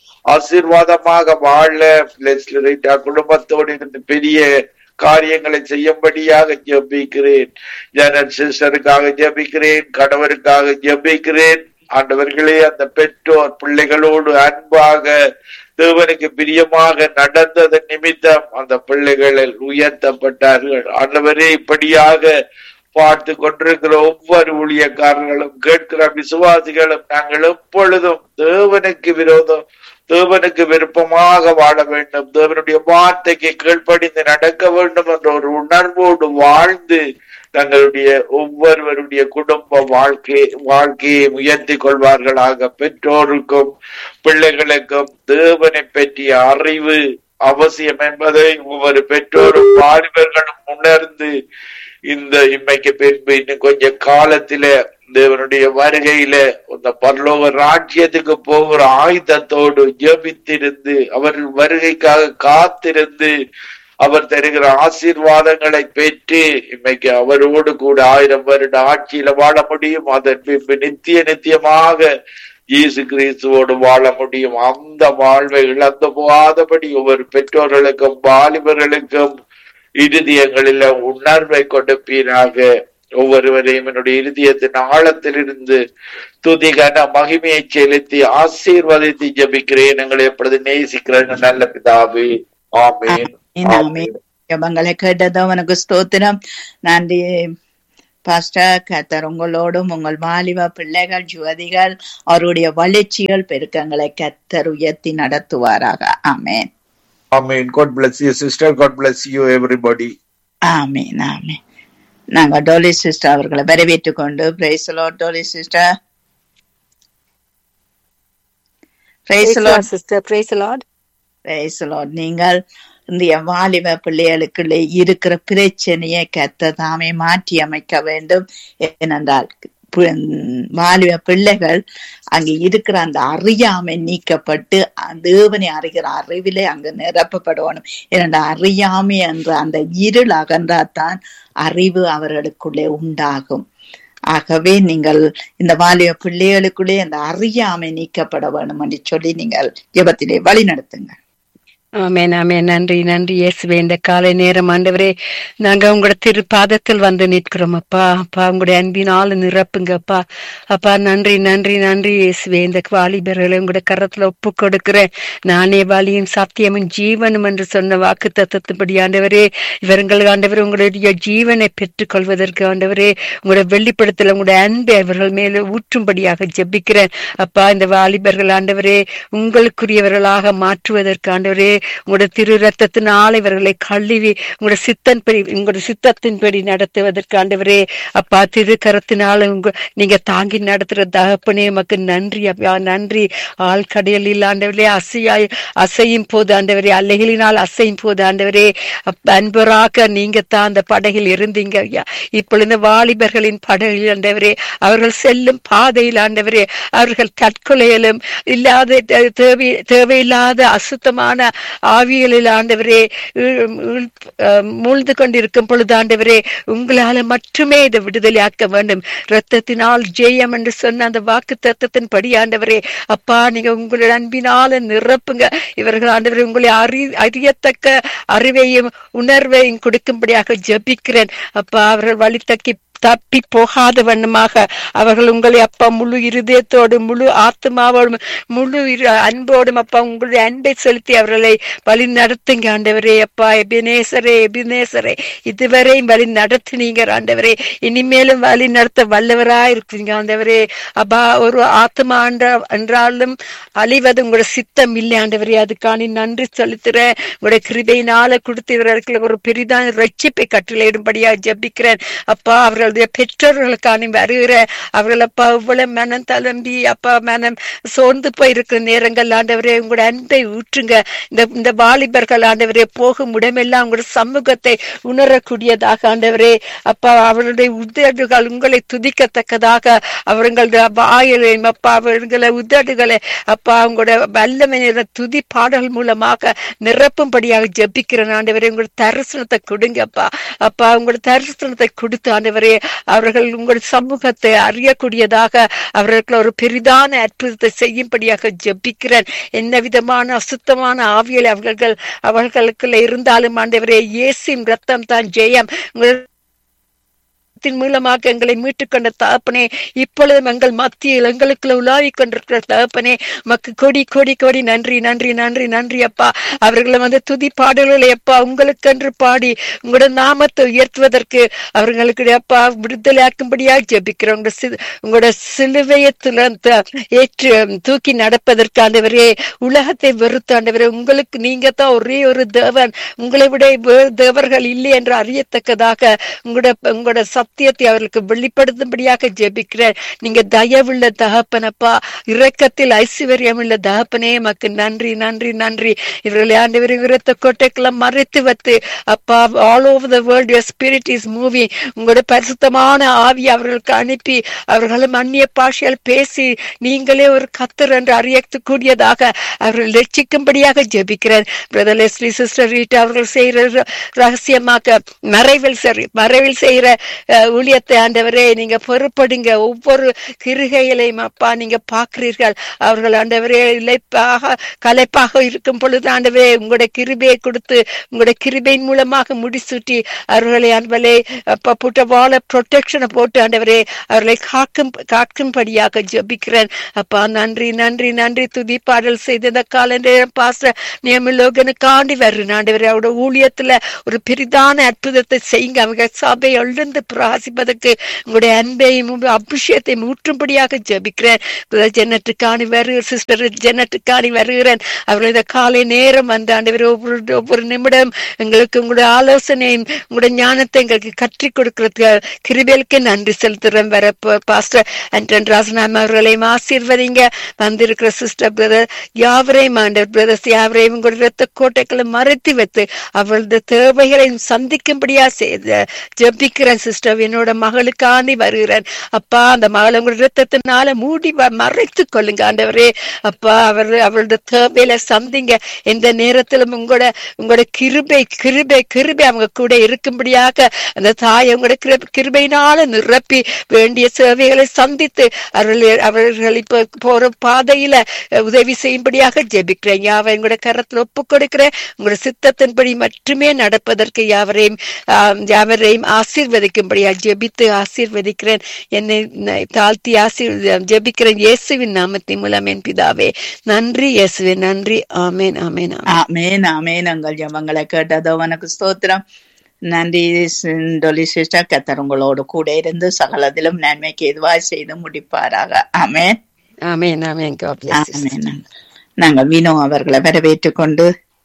ஆசீர்வாதமாக வாழ லெஸ்லி ரீட்டா குடும்பத்தோடு இருந்து பெரிய காரியங்களை செய்யும்படியாக ஜெபிக்கிறேன் ஜனன் சிஸ்டருக்காக ஜெபிக்கிறேன் கணவருக்காக ஜெபிக்கிறேன் ஆண்டவர்களே அந்த பெற்றோர் பிள்ளைகளோடு அன்பாக தேவனுக்கு பிரியமாக நடந்ததன் நிமித்தம் அந்த பிள்ளைகளில் உயர்த்தப்பட்டார்கள் ஆண்டவரே இப்படியாக பார்த்து கொண்டிருக்கிற ஒவ்வொரு ஊழியக்காரர்களும் கேட்கிற விசுவாசிகளும் நாங்கள் எப்பொழுதும் தேவனுக்கு விரோதம் தேவனுக்கு விருப்பமாக வாழ வேண்டும் தேவனுடைய வார்த்தைக்கு கீழ்ப்படிந்து நடக்க வேண்டும் என்ற ஒரு உணர்வோடு வாழ்ந்து தங்களுடைய ஒவ்வொருவருடைய குடும்ப வாழ்க்கை வாழ்க்கையை உயர்த்தி கொள்வார்களாக பெற்றோருக்கும் பிள்ளைகளுக்கும் தேவனை பற்றிய அறிவு அவசியம் என்பதை ஒவ்வொரு பெற்றோரும் வாலிபர்களும் உணர்ந்து இந்த இம்மைக்கு பின்பு இன்னும் கொஞ்ச காலத்தில தேவனுடைய வருகையில இந்த பரலோக ராஜ்யத்துக்கு போகிற ஆயுதத்தோடு ஜபித்திருந்து அவர் வருகைக்காக காத்திருந்து அவர் தருகிற ஆசீர்வாதங்களை பெற்று இன்றைக்கு அவரோடு கூட ஆயிரம் வருட ஆட்சியில வாழ முடியும் அதன் பின்பு நித்திய நித்தியமாக இயேசு கிறிஸ்துவோடு வாழ முடியும் அந்த வாழ்வை இழந்து போகாதபடி ஒவ்வொரு பெற்றோர்களுக்கும் வாலிபர்களுக்கும் இருதயங்களில உணர்வை கொடுப்பீராக ஒவ்வொருவரையும் என்னுடைய இருதயத்தின் ஆழத்திலிருந்து துதிகன மகிமையை செலுத்தி ஆசீர்வதித்து ஜபிக்கிறேன் எங்களை எப்பொழுது நேசிக்கிறேன் நல்ல பிதாவே ஆமேன் ஜபங்களை கேட்டதோ உனக்கு ஸ்தோத்திரம் நன்றி பாஸ்டர் கத்தர் உங்களோடும் உங்கள் வாலிப பிள்ளைகள் ஜுவதிகள் அவருடைய வளர்ச்சிகள் பெருக்கங்களை கத்தர் உயர்த்தி நடத்துவாராக ஆமேன் ஆமேன் God bless you sister God bless you everybody ஆமேன் ஆமேன் நாங்க டோலி சிஸ்டர் அவர்களை வரவேற்றுக் கொண்டு praise lord Dolly sister sister praise lord praise lord நீங்கள் இந்த வாலிப பிள்ளைகளுக்குள்ளே இருக்கிற பிரச்சனையை கத்த தாமே மாற்றி அமைக்க வேண்டும் ஏனென்றால் பி- வாலிப பிள்ளைகள் அங்க இருக்கிற அந்த அறியாமை நீக்கப்பட்டு அ- தேவனை அறிகிற அறிவிலே அங்க நிரப்பப்படணும் ஏனென்ற அறியாமை என்ற அந்த இருள் அகன்றாதான் அறிவு அவர்களுக்குள்ளே உண்டாகும் ஆகவே நீங்கள் இந்த வாலிப பிள்ளைகளுக்குள்ளே அந்த அறியாமை நீக்கப்பட வேணும் என்று சொல்லி நீங்கள் ஜெபத்திலே வழி நடத்துங்க ஆமென் ஆமென் நன்றி நன்றி இயேசுவே இந்த காலை நேரம் ஆண்டவரே நாங்க உங்களோட திரு பாதத்தில் வந்து நிற்கிறோம் அப்பா அப்பா உங்களுடைய அன்பினால் நிரப்புங்க அப்பா அப்பா நன்றி நன்றி நன்றி இயேசுவே இந்த வாலிபர்களை உங்களோட கரத்துல ஒப்பு கொடுக்கிறேன் நானே வாலியும் சத்தியமும் ஜீவனும் என்று சொன்ன வாக்கு தத்துவத்தின்படி ஆண்டவரே இவர்கள் ஆண்டவரே உங்களுடைய ஜீவனை பெற்றுக் கொள்வதற்கு ஆண்டவரே உங்களோட வெளிப்படுத்தல உங்களுடைய அன்பை அவர்கள் மேல ஊற்றும்படியாக ஜெபிக்கிறேன் அப்பா இந்த வாலிபர்கள் ஆண்டவரே உங்களுக்குரியவர்களாக மாற்றுவதற்கு ஆண்டவரே உங்களுடைய திரு ரத்தத்தினால் இவர்களை கழுவி உங்களுடைய சித்தன்படி உங்களுடைய சித்தத்தின்படி நடத்துவதற்கு ஆண்டவரே அப்பா திரு கரத்தினால உங்க நீங்க தாங்கி நடத்துற தகப்பனே உமக்கு நன்றி அப்பா நன்றி ஆழ்கடலில் ஆண்டவரே அசையாய் அசையும் போது ஆண்டவரே அலைகளினால் அசையும் போது ஆண்டவரே அப்ப அன்பராக நீங்க தான் அந்த படகில் இருந்தீங்க ஐயா இப்பொழுது இந்த வாலிபர்களின் படகில் ஆண்டவரே அவர்கள் செல்லும் பாதையில் ஆண்டவரே அவர்கள் தற்கொலையிலும் இல்லாத தே- தேவை தேவையில்லாத அசுத்தமான ஆவியலில் ஆண்டவரே இழ்- இழ்- அஹ் மூழ்ந்து கொண்டிருக்கும் பொழுது ஆண்டவரே உங்களால மட்டுமே இதை விடுதலையாக்க வேண்டும் இரத்தத்தினால் ஜெயம் என்று சொன்ன அந்த வாக்கு தத்துவத்தின் படி ஆண்டவரே அப்பா நீங்க உங்களுடைய அன்பினால நிரப்புங்க இவர்கள் ஆண்டவரே உங்களை அறி அறியத்தக்க அறிவையும் உணர்வையும் கொடுக்கும்படியாக ஜெபிக்கிறேன் அப்பா அவர்கள் வழி தக்கி தப்பி போகாத வண்ணமாக அவர்கள் உங்களை அப்பா முழு இருதயத்தோடு முழு ஆத்மாவோடும் முழு இரு- அன்போடும் அப்பா உங்களுடைய அன்பை செலுத்தி அவர்களை வழி நடத்துங்க ஆண்டவரே அப்பா எபினேசரே எபினேசரே இதுவரையும் வழி நடத்தினீங்க ஆண்டவரே இனிமேலும் வழி நடத்த வல்லவரா இருக்கீங்க ஆண்டவரே அப்பா ஒரு ஆத்மா என்ற- என்றாலும் அழிவது உங்களோட சித்தம் இல்லை ஆண்டவரே அதுக்கான நன்றி செலுத்துறேன் உங்களுடைய கிருபையினால கொடுத்தவர்களுக்கு ஒரு பெரிதான ரட்சிப்பை கட்டளையிடும்படியா ஜெபிக்கிறேன் அப்பா அவர்களுடைய பெற்றோர்களுக்கான வருகிற அவர்கள் அப்பா இவ்வளவு மனம் தளம்பி அப்பா மனம் சோர்ந்து போயிருக்கிற நேரங்கள் ஆண்டவரே உங்களோட அன்பை ஊற்றுங்க இந்த இந்த வாலிபர்கள் ஆண்டவரே போகும் இடமெல்லாம் உங்களோட சமூகத்தை உணரக்கூடியதாக ஆண்டவரே அப்பா அவர்களுடைய உதடுகள் உங்களை துதிக்கத்தக்கதாக அவர்களுடைய வாயிலையும் அப்பா அவர்களை உதடுகளை அப்பா அவங்களோட வல்லமை நிற துதி பாடல் மூலமாக நிரப்பும்படியாக ஜெபிக்கிறேன் ஆண்டவரே உங்களோட தரிசனத்தை கொடுங்கப்பா அப்பா உங்களோட தரிசனத்தை கொடுத்து ஆண்டவரே அவர்கள் உங்கள் சமூகத்தை அறியக்கூடியதாக அவர்களுக்கு ஒரு பெரிதான அற்புதத்தை செய்யும்படியாக ஜெபிக்கிறேன் என்ன விதமான அசுத்தமான ஆவியல் அவர்கள் அவர்களுக்குள்ள இருந்தாலும் ஆண்டவரே இயேசின் ரத்தம் தான் ஜெயம் உங்கள் ரத்தத்தின் மூலமாக எங்களை மீட்டுக் கொண்ட தகப்பனே இப்பொழுதும் எங்கள் மத்தியில் எங்களுக்குள்ள உலாவிக் கொண்டிருக்கிற தகப்பனே மக்கு கொடி கொடி கொடி நன்றி நன்றி நன்றி நன்றி அப்பா அவர்களை வந்து துதி பாடல்களை அப்பா உங்களுக்கென்று பாடி உங்களோட நாமத்தை உயர்த்துவதற்கு அவர்களுக்கு அப்பா விடுதலையாக்கும்படியாக ஜெபிக்கிறோம் உங்களோட சி- உங்களோட சிலுவையை துலந்த ஏற்று தூக்கி நடப்பதற்கு ஆண்டவரே உலகத்தை வெறுத்து ஆண்டவரே உங்களுக்கு நீங்க தான் ஒரே ஒரு தேவன் உங்களை விட வேறு தேவர்கள் இல்லை என்று அறியத்தக்கதாக உங்களோட உங்களோட சத்தியத்தை அவர்களுக்கு வெளிப்படுத்தும்படியாக ஜெபிக்கிறேன் நீங்க தயவுள்ள தகப்பனப்பா இரக்கத்தில் ஐஸ்வர்யம் உள்ள தகப்பனே மக்கு நன்றி நன்றி நன்றி இவர்களை ஆண்டவர் விரத்த கோட்டைக்கெல்லாம் மறைத்து வைத்து அப்பா all over the world your spirit is movie உங்களோட பரிசுத்தமான ஆவி அவர்களுக்கு அனுப்பி அவர்களும் அந்நிய பாஷையால் பேசி நீங்களே ஒரு கத்தர் என்று அறியக்கூடியதாக அவர்கள் ரட்சிக்கும்படியாக ஜெபிக்கிறேன் பிரதர் லெஸ்லி சிஸ்டர் ரீட்டா அவர்கள் செய்கிற ர- ரகசியமாக மறைவில் சரி மறைவில் செய்கிற அஹ், ஊழியத்தை ஆண்டவரே நீங்க பொறுப்படுங்க ஒவ்வொரு கிருகைகளையும் அப்பா நீங்க பார்க்கிறீர்கள் அவர்கள் ஆண்டவரே இழைப்பாக கலைப்பாக இருக்கும் பொழுது ஆண்டவரே உங்களுடைய கிருபையை கொடுத்து உங்களுடைய கிருபையின் மூலமாக முடிசூட்டி அவர்களை ஆண்டவரே அப்பா புட்ட வாழ ப்ரொடெக்ஷனை போட்டு ஆண்டவரே அவர்களை காக்கும் காக்கும்படியாக ஜெபிக்கிறேன் அப்பா நன்றி நன்றி நன்றி துதி பாடல் செய்த இந்த கால நேரம் பாச நியமலோகனுக்காண்டி வருகிறேன் ஆண்டவரே அவரோட ஊழியத்துல ஒரு பெரிதான அற்புதத்தை செய்யுங்க அவங்க சபை எழுந்து பிரகாசிப்பதற்கு உங்களுடைய அன்பையும் உங்க அபிஷேகத்தையும் ஊற்றும்படியாக ஜெபிக்கிறேன் பிரதர் ஜெனட்டுக்காணி வருகிற சிஸ்டர் ஜெனட்டுக்காணி வருகிறேன் அவர்கள் இந்த காலை நேரம் வந்து ஆண்டவர் ஒவ்வொரு ஒவ்வொரு நிமிடம் எங்களுக்கு உங்களுடைய ஆலோசனையும் உங்களுடைய ஞானத்தை எங்களுக்கு கற்றுக் கொடுக்கறதுக்கு கிருபேலுக்கு நன்றி செலுத்துறேன் வர பாஸ்டர் அண்டன் ராசனாம் அவர்களையும் ஆசீர்வதிங்க வந்திருக்கிற சிஸ்டர் பிரதர் யாவரையும் ஆண்டவர் பிரதர்ஸ் யாவரையும் உங்களுடைய ரத்த கோட்டைகளை மறைத்து வைத்து அவளது தேவைகளை சந்திக்கும்படியா செய்த ஜெபிக்கிறேன் சிஸ்டர் என்னோட மகளுக்காண்டி வருகிறேன் அப்பா அந்த மகளை உங்களோட ரத்தத்தினால மூடி வ- மறைத்துக் கொள்ளுங்க ஆண்டவரே அப்பா அவர் அவரோட தேவையில சந்திங்க எந்த நேரத்திலும் உங்களோட உங்களோட கிருபை கிருபை கிருபை அவங்க கூட இருக்கும்படியாக அந்த தாயை உங்களோட கிருப- கிருபையினால நிரப்பி வேண்டிய சேவைகளை சந்தித்து அவர்கள் அவர்கள் இப்ப போற பாதையில அஹ், உதவி செய்யும்படியாக ஜெபிக்கிறேன் யாவை உங்களோட கரத்துல ஒப்பு கொடுக்கிறேன் உங்களோட சித்தத்தின்படி மட்டுமே நடப்பதற்கு யாவரையும் ஆம், யாவரையும் ஆசீர்வதிக்கும்படியா ஜெபித்து ஆசீர்வதிக்கிறேன் என்னை ந- தாழ்த்தி ஆசீர் ஜெபிக்கிறேன் இயேசுவின் நாமத்தின் மூலம் என் பிதாவே நன்றி இயேசுவே நன்றி ஆமென் ஆமென் ஆமென் ஆமேன் ஆமேன் உங்கள் ஜெபங்களை கேட்டதோ உனக்கு ஸ்தோத்திரம் நன்றி டொலி சிஸ்டர் கத்தர் உங்களோடு கூட இருந்து சகலத்திலும் நன்மைக்கு எதுவாய் செய்து முடிப்பாராக ஆமேன் ஆமென் ஆமென் God bless you. ஆமேன் நாங்கள் வினோ அவர்களை வரவேற்றுக் கொண்டு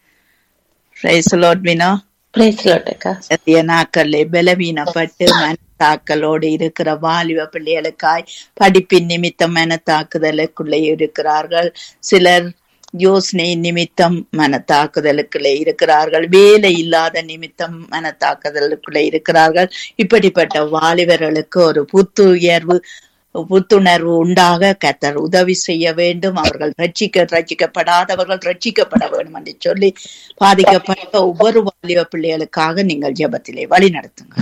ரைசலோட் வினோ பிரைஸ் அக்கா சத்திய நாட்களிலே பலவீனப்பட்டு மனத்தாக்கலோடு இருக்கிற வாலிப பிள்ளைகளுக்காய் படிப்பின் நிமித்தம் மனத்தாக்குதலுக்குள்ளே இருக்கிறார்கள் சிலர் யோசனை நிமித்தம் மனத்தாக்குதலுக்குள்ளே இருக்கிறார்கள் வேலை இல்லாத நிமித்தம் மனத்தாக்குதலுக்குள்ளே இருக்கிறார்கள் இப்படிப்பட்ட வாலிபர்களுக்கு ஒரு புத்துயர்வு புத்துணர்வு உண்டாக கத்தர் உதவி செய்ய வேண்டும் அவர்கள் ரட்சிக்க ரட்சிக்கப்படாதவர்கள் ரட்சிக்கப்பட வேண்டும் என்று சொல்லி பாதிக்கப்பட்ட ஒவ்வொரு வாலிப பிள்ளைகளுக்காக நீங்கள் ஜெபத்திலே வழி நடத்துங்க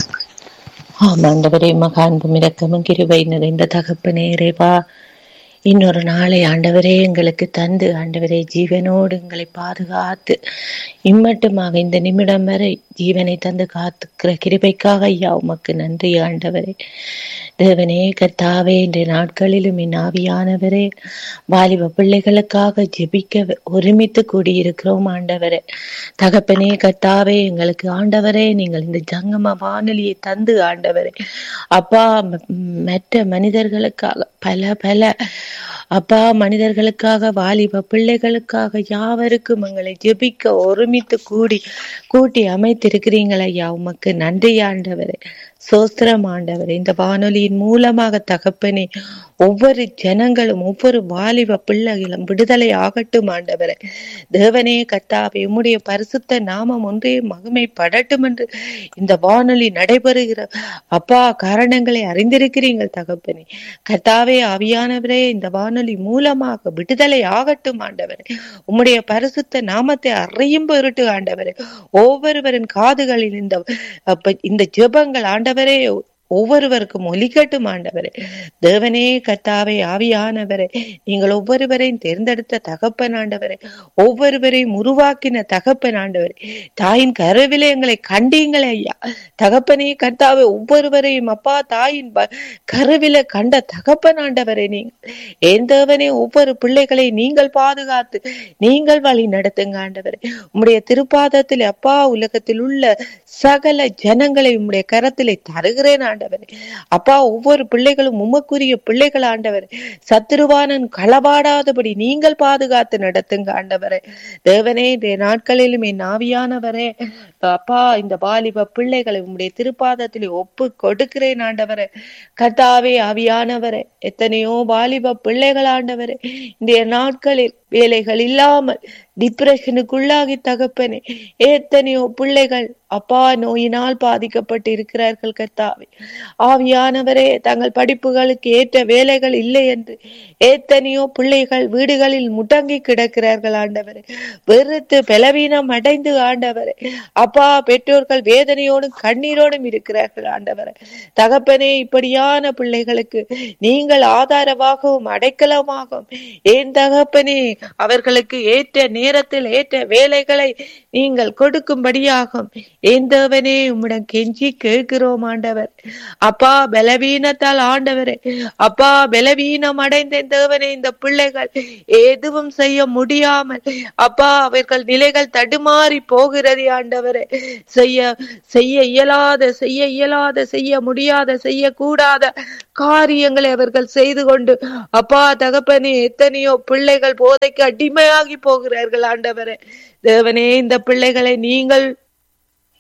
ஆமாண்டவரே மகான்பும் இரக்கமும் கிருபை நிறைந்த தகப்பனே இறைவா இன்னொரு நாளை ஆண்டவரே எங்களுக்கு தந்து ஆண்டவரே ஜீவனோடு எங்களை பாதுகாத்து இம்மட்டுமாக இந்த நிமிடம் வரை ஜீவனை தந்து காத்துக்கிற கிருபைக்காக ஐயா உமக்கு நன்றி ஆண்டவரே தேவனே கர்த்தாவே இன்றைய நாட்களிலும் என் ஆவியானவரே வாலிப பிள்ளைகளுக்காக ஜெபிக்க ஒருமித்து கூடியிருக்கிறோம் ஆண்டவரே தகப்பனே கர்த்தாவே எங்களுக்கு ஆண்டவரே நீங்கள் இந்த ஜங்கம வானொலியை தந்து ஆண்டவரே அப்பா ம- மற்ற மனிதர்களுக்காக பல பல அப்பா மனிதர்களுக்காக வாலிப பிள்ளைகளுக்காக யாவருக்கும் எங்களை ஜெபிக்க ஒருமித்து கூடி கூட்டி அமைத்திருக்கிறீங்கள் ஐயா உமக்கு நன்றி ஆண்டவரே சோஸ்திரம் ஆண்டவரே இந்த வானொலியின் மூலமாக தகப்பனே ஒவ்வொரு ஜனங்களும் ஒவ்வொரு வாலிப பிள்ளைகளும் விடுதலை ஆகட்டும் ஆண்டவரே தேவனே கர்த்தாவே உம்முடைய பரிசுத்த நாமம் ஒன்றே மகிமைப்படட்டும் என்று இந்த வானொலி நடைபெறுகிற அப்பா காரணங்களை அறிந்திருக்கிறீங்கள் தகப்பனே கர்த்தாவே ஆவியானவரே இந்த வானொலி மூலமாக விடுதலை ஆகட்டும் ஆண்டவரே உம்முடைய பரிசுத்த நாமத்தை அறியும் பொருட்டு ஆண்டவரே ஒவ்வொருவரின் காதுகளில் இந்த அப்ப இந்த ஜெபங்கள் ஆண்டவரே ஒவ்வொருவருக்கும் ஒலிக்கட்டும் ஆண்டவரே தேவனே கர்த்தாவே ஆவியானவரே நீங்கள் ஒவ்வொருவரையும் தேர்ந்தெடுத்த தகப்பன் ஆண்டவரே ஒவ்வொருவரையும் உருவாக்கின தகப்பன் ஆண்டவரே தாயின் கருவிலே எங்களை கண்டீங்களே ஐயா தகப்பனே கர்த்தாவே ஒவ்வொருவரையும் அப்பா தாயின் ப- கருவில கண்ட தகப்பன் ஆண்டவரே நீங்கள் என் தேவனே ஒவ்வொரு பிள்ளைகளை நீங்கள் பாதுகாத்து நீங்கள் வழி நடத்துங்க ஆண்டவரே உம்முடைய திருப்பாதத்தில் அப்பா உலகத்தில் உள்ள சகல ஜனங்களை உம்முடைய கரத்திலே தருகிறேன் ஆண்டவரே அப்பா ஒவ்வொரு பிள்ளைகளும் உமக்குரிய பிள்ளைகள் ஆண்டவரே சத்துருவானன் களவாடாதபடி நீங்கள் பாதுகாத்து நடத்துங்க ஆண்டவரே தேவனே இந்த நாட்களிலும் என் ஆவியானவரே அப்பா இந்த வாலிப பிள்ளைகளை உம்முடைய திருப்பாதத்திலே ஒப்பு கொடுக்கிறேன் ஆண்டவரே கர்த்தாவே ஆவியானவரே எத்தனையோ வாலிப பிள்ளைகள் ஆண்டவரே இந்த நாட்களில் வேலைகள் இல்லாமல் டிப்ரெஷனுக்குள்ளாகி தகப்பனே எத்தனையோ பிள்ளைகள் அப்பா நோயினால் பாதிக்கப்பட்டு இருக்கிறார்கள் கர்த்தாவே ஆவியானவரே தங்கள் படிப்புகளுக்கு ஏற்ற வேலைகள் இல்லை என்று எத்தனையோ பிள்ளைகள் வீடுகளில் முடங்கி கிடக்கிறார்கள் ஆண்டவரே வெறுத்து பலவீனம் அடைந்து ஆண்டவரே அப்பா பெற்றோர்கள் வேதனையோடும் கண்ணீரோடும் இருக்கிறார்கள் ஆண்டவரே தகப்பனே இப்படியான பிள்ளைகளுக்கு நீங்கள் ஆதாரமாகவும் அடைக்கலமாகவும் ஏன் தகப்பனே அவர்களுக்கு ஏற்ற நேரத்தில் ஏற்ற வேலைகளை நீங்கள் கொடுக்கும்படியாகும் ஏந்தவனே உம்மிடம் கெஞ்சி கேட்கிறோம் ஆண்டவர் அப்பா பலவீனத்தால் ஆண்டவரே அப்பா பலவீனம் அடைந்த தேவனே இந்த பிள்ளைகள் எதுவும் செய்ய முடியாமல் அப்பா அவர்கள் நிலைகள் தடுமாறி போகிறது ஆண்டவரே செய்ய செய்ய இயலாத செய்ய இயலாத செய்ய முடியாத செய்யக்கூடாத காரியங்களை அவர்கள் செய்து கொண்டு அப்பா தகப்பனே எத்தனையோ பிள்ளைகள் போதைக்கு அடிமையாகி போகிறார்கள் ஆண்டவரே தேவனே இந்த பிள்ளைகளை நீங்கள்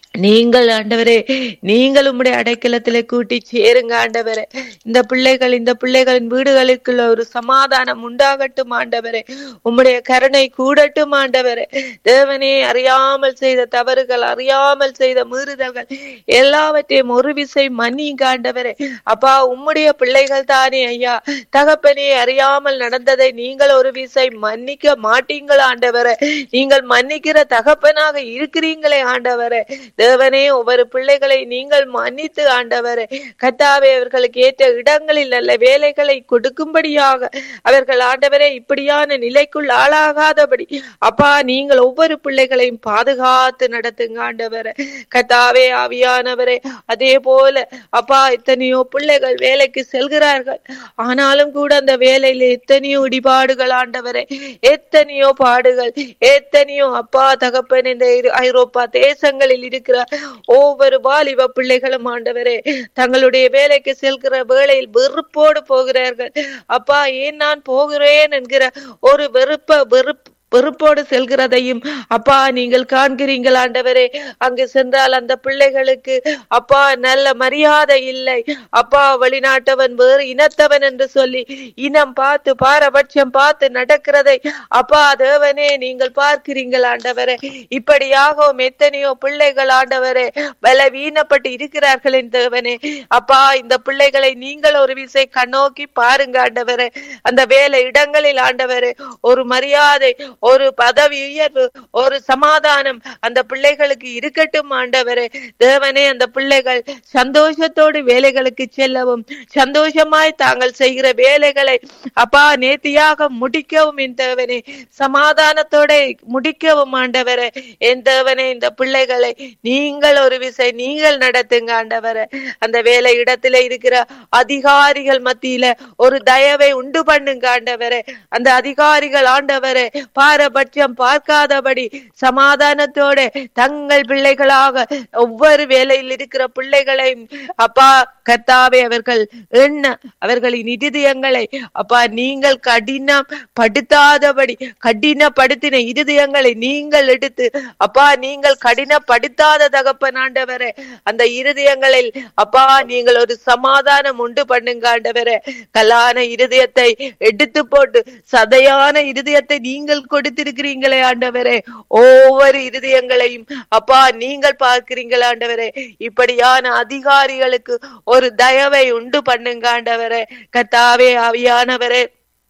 நீங்கள் ஆண்டவரே நீங்கள் உம்முடைய அடைக்கலத்திலே கூட்டி சேருங்க ஆண்டவரே இந்த பிள்ளைகள் இந்த பிள்ளைகளின் வீடுகளுக்குள்ள ஒரு சமாதானம் உண்டாகட்டும் ஆண்டவரே உம்முடைய கருணை கூடட்டும் ஆண்டவரே தேவனே அறியாமல் செய்த தவறுகள் அறியாமல் செய்த மீறுதல்கள் எல்லாவற்றையும் ஒரு விசை மன்னிங்க ஆண்டவரே அப்பா உம்முடைய பிள்ளைகள் தானே ஐயா தகப்பனே அறியாமல் நடந்ததை நீங்கள் ஒரு விசை மன்னிக்க மாட்டீங்களா ஆண்டவரே நீங்கள் மன்னிக்கிற தகப்பனாக இருக்கிறீங்களே ஆண்டவரே தேவனே ஒவ்வொரு பிள்ளைகளை நீங்கள் மன்னித்து ஆண்டவரே கத்தாவே அவர்களுக்கு ஏற்ற இடங்களில் நல்ல வேலைகளை கொடுக்கும்படியாக அவர்கள் ஆண்டவரே இப்படியான நிலைக்குள் ஆளாகாதபடி அப்பா நீங்கள் ஒவ்வொரு பிள்ளைகளையும் பாதுகாத்து நடத்துங்க ஆண்டவரே கத்தாவே ஆவியானவரே அதே போல அப்பா எத்தனையோ பிள்ளைகள் வேலைக்கு செல்கிறார்கள் ஆனாலும் கூட அந்த வேலையில எத்தனையோ இடிபாடுகள் ஆண்டவரே எத்தனையோ பாடுகள் எத்தனையோ அப்பா தகப்பன் இந்த இரு- ஐரோப்பா தேசங்களில் இருக்கிற ஒவ்வொரு வாலிப பிள்ளைகளும் ஆண்டவரே தங்களுடைய வேலைக்கு செல்கிற வேளையில் வெறுப்போடு போகிறார்கள் அப்பா ஏன் நான் போகிறேன் என்கிற ஒரு வெறுப்ப வெறுப்பு வெறுப்போடு செல்கிறதையும் அப்பா நீங்கள் காண்கிறீங்கள் ஆண்டவரே அங்கு சென்றால் அந்த பிள்ளைகளுக்கு அப்பா நல்ல மரியாதை இல்லை அப்பா வெளிநாட்டவன் வேறு இனத்தவன் என்று சொல்லி இனம் பார்த்து பாரபட்சம் பார்த்து நடக்கிறதை அப்பா தேவனே நீங்கள் பார்க்கிறீங்கள் ஆண்டவரே இப்படியாகவும் எத்தனையோ பிள்ளைகள் ஆண்டவரே பலவீனப்பட்டு இருக்கிறார்கள் என் தேவனே அப்பா இந்த பிள்ளைகளை நீங்கள் ஒரு விசை கண்ணோக்கி பாருங்க ஆண்டவரே அந்த வேலை இடங்களில் ஆண்டவரே ஒரு மரியாதை ஒரு பதவி உயர்வு ஒரு சமாதானம் அந்த பிள்ளைகளுக்கு இருக்கட்டும் ஆண்டவரே தேவனே அந்த பிள்ளைகள் சந்தோஷத்தோடு வேலைகளுக்கு செல்லவும் சந்தோஷமாய் தாங்கள் செய்கிற வேலைகளை அப்பா நேர்த்தியாக முடிக்கவும் என் தேவனே சமாதானத்தோட முடிக்கவும் ஆண்டவரே என் தேவனே இந்த பிள்ளைகளை நீங்கள் ஒரு விசை நீங்கள் நடத்துங்க ஆண்டவரே அந்த வேலை இடத்துல இருக்கிற அதிகாரிகள் மத்தியில ஒரு தயவை உண்டு பண்ணுங்க ஆண்டவரே அந்த அதிகாரிகள் ஆண்டவரே பாரபட்சம் பார்க்காதபடி சமாதானத்தோட தங்கள் பிள்ளைகளாக ஒவ்வொரு வேலையில் இருக்கிற பிள்ளைகளையும் அப்பா கர்த்தாவே அவர்கள் எண்ண அவர்களின் இருதயங்களை அப்பா நீங்கள் கடினம் படுத்தாதபடி கடினப்படுத்தின இருதயங்களை நீங்கள் எடுத்து அப்பா நீங்கள் கடினப்படுத்தாத தகப்பன் ஆண்டவரே அந்த இருதயங்களில் அப்பா நீங்கள் ஒரு சமாதானம் உண்டு பண்ணுங்க ஆண்டவரே கல்லான இருதயத்தை எடுத்து போட்டு சதையான இருதயத்தை நீங்கள் கொடுத்திருக்கிறீங்களே ஆண்டவரே ஒவ்வொரு இருதயங்களையும் அப்பா நீங்கள் பார்க்கிறீங்களா ஆண்டவரே இப்படியான அதிகாரிகளுக்கு ஒரு தயவை உண்டு பண்ணுங்க ஆண்டவரே கர்த்தாவே ஆவியானவரே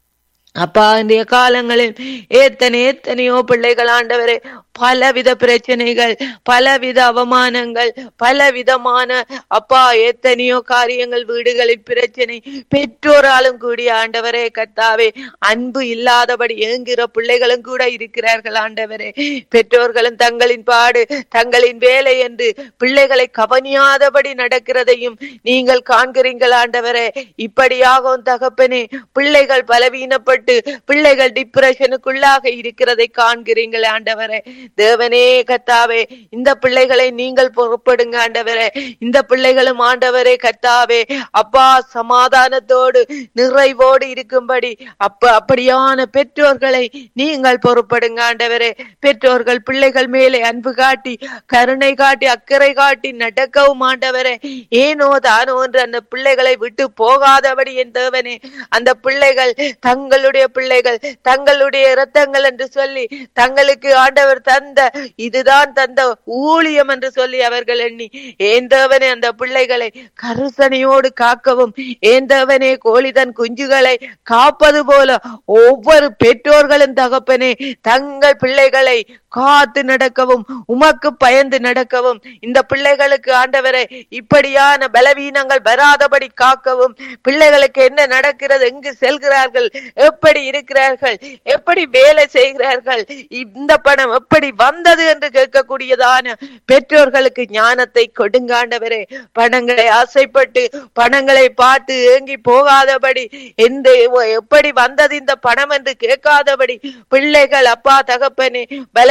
அப்பா இன்றைய காலங்களில் எத்தனை எத்தனையோ பிள்ளைகள் ஆண்டவரே பலவித பிரச்சனைகள் பலவித அவமானங்கள் பலவிதமான அப்பா எத்தனையோ காரியங்கள் வீடுகளில் பிரச்சனை பெற்றோராலும் கூடிய ஆண்டவரே கர்த்தாவே அன்பு இல்லாதபடி ஏங்குகிற பிள்ளைகளும் கூட இருக்கிறார்கள் ஆண்டவரே பெற்றோர்களும் தங்களின் பாடு தங்களின் வேலை என்று பிள்ளைகளை கவனியாதபடி நடக்கிறதையும் நீங்கள் காண்கிறீர்கள் ஆண்டவரே இப்படியாகவும் தகப்பனே பிள்ளைகள் பலவீனப்பட்டு பிள்ளைகள் டிப்ரெஷனுக்குள்ளாக இருக்கிறதை காண்கிறீங்கள் ஆண்டவரே தேவனே கத்தாவே இந்த பிள்ளைகளை நீங்கள் பொறுப்படுங்க ஆண்டவரே இந்த பிள்ளைகளும் ஆண்டவரே கத்தாவே அப்பா சமாதானத்தோடு நிறைவோடு இருக்கும்படி அப்ப அப்படியான பெற்றோர்களை நீங்கள் பொறுப்படுங்க ஆண்டவரே பெற்றோர்கள் பிள்ளைகள் மேலே அன்பு காட்டி கருணை காட்டி அக்கறை காட்டி நடக்கவும் ஆண்டவரே ஏனோ தானோ என்று அந்த பிள்ளைகளை விட்டு போகாதபடி என் தேவனே அந்த பிள்ளைகள் தங்களுடைய பிள்ளைகள் தங்களுடைய இரத்தங்கள் என்று சொல்லி தங்களுக்கு ஆண்டவர் தந்த இதுதான் தந்த ஊழியம் என்று சொல்லி அவர்கள் எண்ணி ஏந்தவனே அந்த பிள்ளைகளை கருசனையோடு காக்கவும் ஏந்தவனே கோழி தன் குஞ்சுகளை காப்பது போல ஒவ்வொரு பெற்றோர்களும் தகப்பனே தங்கள் பிள்ளைகளை காத்து நடக்கவும் உமக்கு பயந்து நடக்கவும் இந்த பிள்ளைகளுக்கு ஆண்டவரை இப்படியான பலவீனங்கள் வராதபடி காக்கவும் பிள்ளைகளுக்கு என்ன நடக்கிறது எங்கு செல்கிறார்கள் எப்படி இருக்கிறார்கள் எப்படி வேலை செய்கிறார்கள் இந்த பணம் எப்படி வந்தது என்று கேட்கக்கூடியதான பெற்றோர்களுக்கு ஞானத்தை கொடுங்க ஆண்டவரே பணங்களை ஆசைப்பட்டு பணங்களை பார்த்து ஏங்கி போகாதபடி எந்த எப்படி வந்தது இந்த பணம் என்று கேட்காதபடி பிள்ளைகள் அப்பா தகப்பனே பல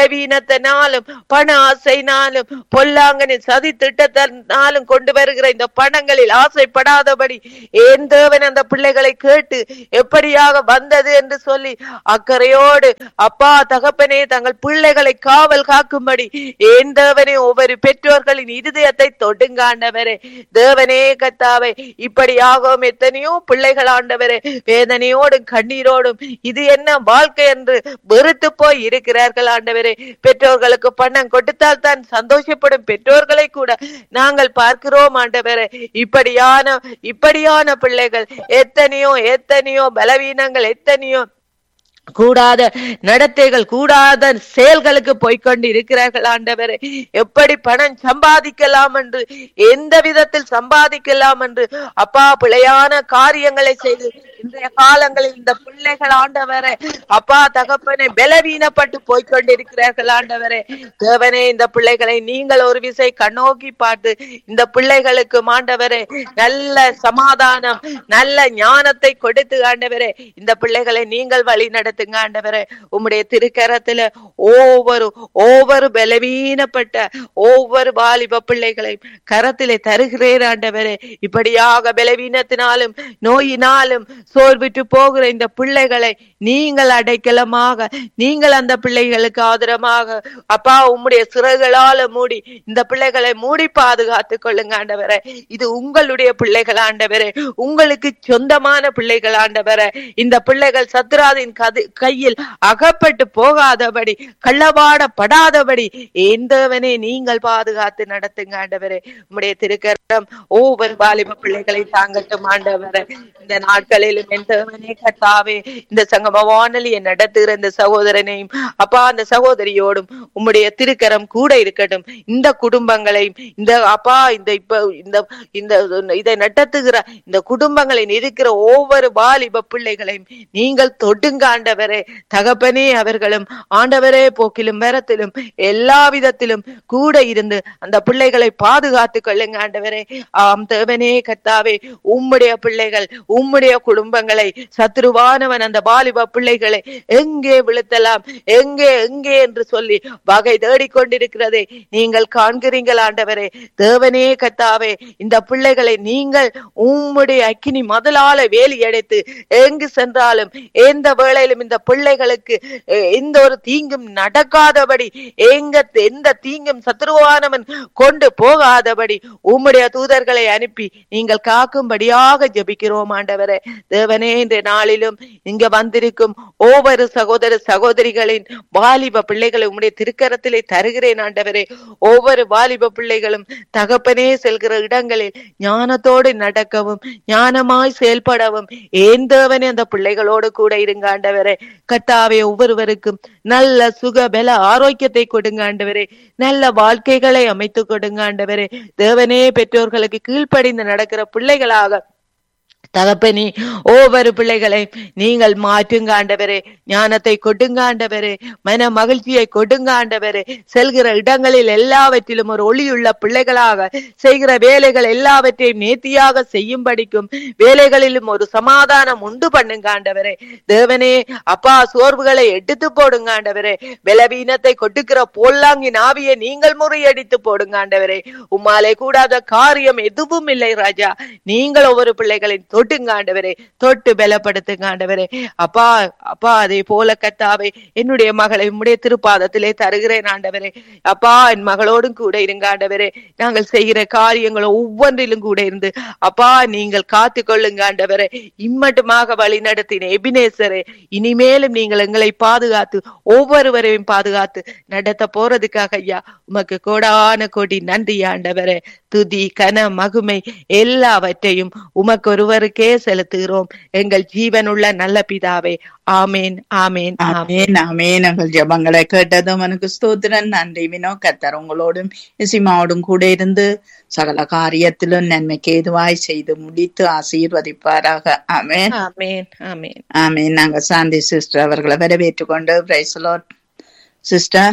பலவீனத்தினாலும் பண ஆசைனாலும் பொல்லாங்கனின் சதி திட்டத்தினாலும் கொண்டு வருகிற இந்த பணங்களில் ஆசைப்படாதபடி ஏன் தேவன் அந்த பிள்ளைகளை கேட்டு எப்படியாக வந்தது என்று சொல்லி அக்கறையோடு அப்பா தகப்பனே தங்கள் பிள்ளைகளை காவல் காக்கும்படி ஏன் தேவனே ஒவ்வொரு பெற்றோர்களின் இருதயத்தை தொடுங்க ஆண்டவரே தேவனே கத்தாவை இப்படியாகவும் எத்தனையோ பிள்ளைகள் ஆண்டவரே வேதனையோடும் கண்ணீரோடும் இது என்ன வாழ்க்கை என்று வெறுத்து போய் இருக்கிறார்கள் ஆண்டவரே பெற்றோர்களுக்கு பணம் கொடுத்தால் தான் சந்தோஷப்படும் பெற்றோர்களை கூட நாங்கள் பார்க்கிறோம் ஆண்டவரே இப்படியான இப்படியான பிள்ளைகள் எத்தனையோ எத்தனையோ பலவீனங்கள் எத்தனையோ கூடாத நடத்தைகள் கூடாத செயல்களுக்கு போய்க்கொண்டு இருக்கிறார்கள் ஆண்டவரே எப்படி பணம் சம்பாதிக்கலாம் என்று எந்த விதத்தில் சம்பாதிக்கலாம் என்று அப்பா பிழையான காரியங்களை செய்து இன்றைய காலங்களில் இந்த பிள்ளைகள் ஆண்டவரே அப்பா தகப்பனை பலவீனப்பட்டு போய்க்கொண்டிருக்கிறார்கள் ஆண்டவரே தேவனே இந்த பிள்ளைகளை நீங்கள் ஒரு விசை கண்ணோக்கி பார்த்து இந்த பிள்ளைகளுக்கு ஆண்டவரே நல்ல சமாதானம் நல்ல ஞானத்தை கொடுத்து ஆண்டவரே இந்த பிள்ளைகளை நீங்கள் வழி நடத்துங்க ஆண்டவரே உம்முடைய திருக்கரத்துல ஒவ்வொரு ஒவ்வொரு பலவீனப்பட்ட ஒவ்வொரு வாலிப பிள்ளைகளையும் கரத்திலே தருகிறேன் ஆண்டவரே இப்படியாக பலவீனத்தினாலும் நோயினாலும் சோர்விட்டு போகிற இந்த பிள்ளைகளை நீங்கள் அடைக்கலமாக நீங்கள் அந்த பிள்ளைகளுக்கு ஆதரமாக அப்பா உம்முடைய சிறகுகளால மூடி இந்த பிள்ளைகளை மூடி பாதுகாத்துக் கொள்ளுங்க ஆண்டவரே இது உங்களுடைய பிள்ளைகள் ஆண்டவரே உங்களுக்கு சொந்தமான பிள்ளைகள் ஆண்டவரே இந்த பிள்ளைகள் சத்ராதின் கது கையில் அகப்பட்டு போகாதபடி கள்ளவாடப்படாதபடி எந்தவனே நீங்கள் பாதுகாத்து நடத்துங்க ஆண்டவரே உம்முடைய திருக்கரம் ஒவ்வொரு வாலிப பிள்ளைகளை தாங்கட்டும் ஆண்டவரே இந்த நாட்களிலும் எந்தவனே கத்தாவே இந்த சங்கம வானொலியை நடத்துகிற இந்த சகோதரனையும் அப்பா அந்த சகோதரியோடும் உம்முடைய திருக்கரம் கூட இருக்கட்டும் இந்த குடும்பங்களையும் இந்த அப்பா இந்த இப்ப இந்த இந்த இதை நடத்துகிற இந்த குடும்பங்களில் இருக்கிற ஒவ்வொரு வாலிப பிள்ளைகளையும் நீங்கள் தொட்டுங்க ஆண்டவரே தகப்பனே அவர்களும் ஆண்டவரே போக்கிலும் மரத்திலும் எல்லா விதத்திலும் கூட இருந்து அந்த பிள்ளைகளை பாதுகாத்துக் கொள்ளுங்க ஆண்டவரே ஆம் தேவனே கத்தாவே உம்முடைய பிள்ளைகள் உம்முடைய குடும்பங்களை சத்ருவானவன் அந்த வாலிப பிள்ளைகளை எங்கே விழுத்தலாம் எங்கே எங்கே என்று சொல்லி வகை தேடிக்கொண்டிருக்கிறதை நீங்கள் காண்கிறீங்கள் ஆண்டவரே தேவனே கத்தாவே இந்த பிள்ளைகளை நீங்கள் உம்முடைய அக்கினி முதலால வேலி அடைத்து எங்கு சென்றாலும் எந்த வேளையிலும் இந்த பிள்ளைகளுக்கு அஹ், எந்த ஒரு தீங்கும் நடக்காதபடி எங்க எந்த தீங்கும் சத்ருவானவன் கொண்டு போகாதபடி உம்முடைய தூதர்களை அனுப்பி நீங்கள் காக்கும்படியாக ஜெபிக்கிறோம் ஆண்டவரே தேவனே இந்த நாளிலும் இங்க வந்திருக்கும் ஒவ்வொரு சகோதர சகோதரிகளின் வாலிப பிள்ளைகளை உம்முடைய திருக்கரத்திலே தருகிறேன் ஆண்டவரே ஒவ்வொரு வாலிப பிள்ளைகளும் தகப்பனே செல்கிற இடங்களில் ஞானத்தோடு நடக்கவும் ஞானமாய் செயல்படவும் ஏன் தேவனே அந்த பிள்ளைகளோடு கூட இருங்க ஆண்டவரே கத்தாவே ஒவ்வொருவருக்கும் நல்ல சுக பல ஆரோக்கியத்தை கொடுங்க ஆண்டவரே நல்ல வாழ்க்கைகளை அமைத்து கொடுங்க ஆண்டவரே தேவனே பெற்றோர்களுக்கு கீழ்ப்படிந்து நடக்கிற பிள்ளைகளாக தகப்பனி ஒவ்வொரு பிள்ளைகளை நீங்கள் மாற்றுங்க ஆண்டவரே ஞானத்தை கொடுங்க ஆண்டவரே மன மகிழ்ச்சியை கொடுங்க ஆண்டவரே செல்கிற இடங்களில் எல்லாவற்றிலும் ஒரு ஒளியுள்ள பிள்ளைகளாக செய்கிற வேலைகள் எல்லாவற்றையும் நேர்த்தியாக செய்யும்படிக்கும் வேலைகளிலும் ஒரு சமாதானம் உண்டு பண்ணுங்க ஆண்டவரே தேவனே அப்பா சோர்வுகளை எடுத்து போடுங்க ஆண்டவரே பலவீனத்தை கொட்டுக்கிற பொல்லாங்கின் ஆவியை நீங்கள் முறியடித்து போடுங்க ஆண்டவரே உம்மாலே கூடாத காரியம் எதுவும் இல்லை ராஜா நீங்கள் ஒவ்வொரு பிள்ளைகளின் தொட்டுங்க ஆண்டவரே தொட்டு பலப்படுத்துங்க ஆண்டவரே அப்பா அப்பா அதே போல கத்தாவே என்னுடைய மகளை உம்முடைய திருப்பாதத்திலே தருகிறேன் ஆண்டவரே அப்பா என் மகளோடும் கூட இருங்க ஆண்டவரே நாங்கள் செய்கிற காரியங்கள் ஒவ்வொன்றிலும் கூட இருந்து அப்பா நீங்கள் காத்து கொள்ளுங்க ஆண்டவரே இம்மட்டுமாக வழி நடத்தின எபினேசரே இனிமேலும் நீங்கள் எங்களை பாதுகாத்து ஒவ்வொருவரையும் பாதுகாத்து நடத்த போறதுக்காக ஐயா உமக்கு கோடான கோடி நன்றி ஆண்டவரே துதி கன மகுமை எல்லாவற்றையும் உமக்கு ஒருவருக்கே செலுத்துகிறோம் எங்கள் ஜீவனுள்ள நல்ல பிதாவே ஆமேன் ஆமேன் ஆமேன் ஆமேன் ஆமேன் எங்கள் ஜெபங்களை கேட்டதும் எனக்கு ஸ்தோத்திரன் நன்றி வினோ கத்தர் உங்களோடும் இசிமாவோடும் கூட இருந்து சகல காரியத்திலும் நன்மைக்கு ஏதுவாய் செய்து முடித்து ஆசீர்வதிப்பாராக ஆமேன் ஆமேன் ஆமேன் ஆமேன் நாங்க சாந்தி சிஸ்டர் அவர்களை வரவேற்றுக் கொண்டு praise lord sister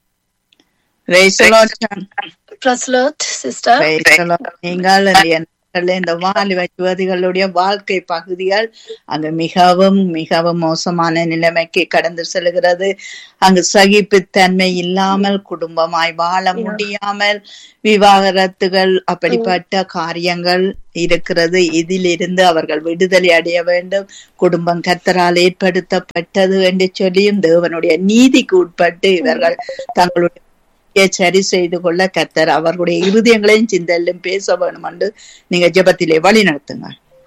praise lord Praise Lord, sister. Praise lord நீங்கள் நாட்கள்ல இந்த வாலிப யுவதிகளுடைய வாழ்க்கை பகுதிகள் அங்கு மிகவும் மிகவும் மோசமான நிலைமைக்கு கடந்து செல்கிறது அங்கு சகிப்புத்தன்மை இல்லாமல் குடும்பமாய் வாழ முடியாமல் விவாகரத்துகள் அப்படிப்பட்ட காரியங்கள் இருக்கிறது இதிலிருந்து அவர்கள் விடுதலை அடைய வேண்டும் குடும்பம் கத்தரால் ஏற்படுத்தப்பட்டது என்று சொல்லியும் தேவனுடைய நீதிக்கு உட்பட்டு இவர்கள் தங்களுடைய வாழ்க்கையை சரி செய்து கொள்ள கத்தர் அவர்களுடைய இருதயங்களையும் சிந்தலும் பேச வேணும் என்று நீங்க ஜெபத்திலே வழி நடத்துங்க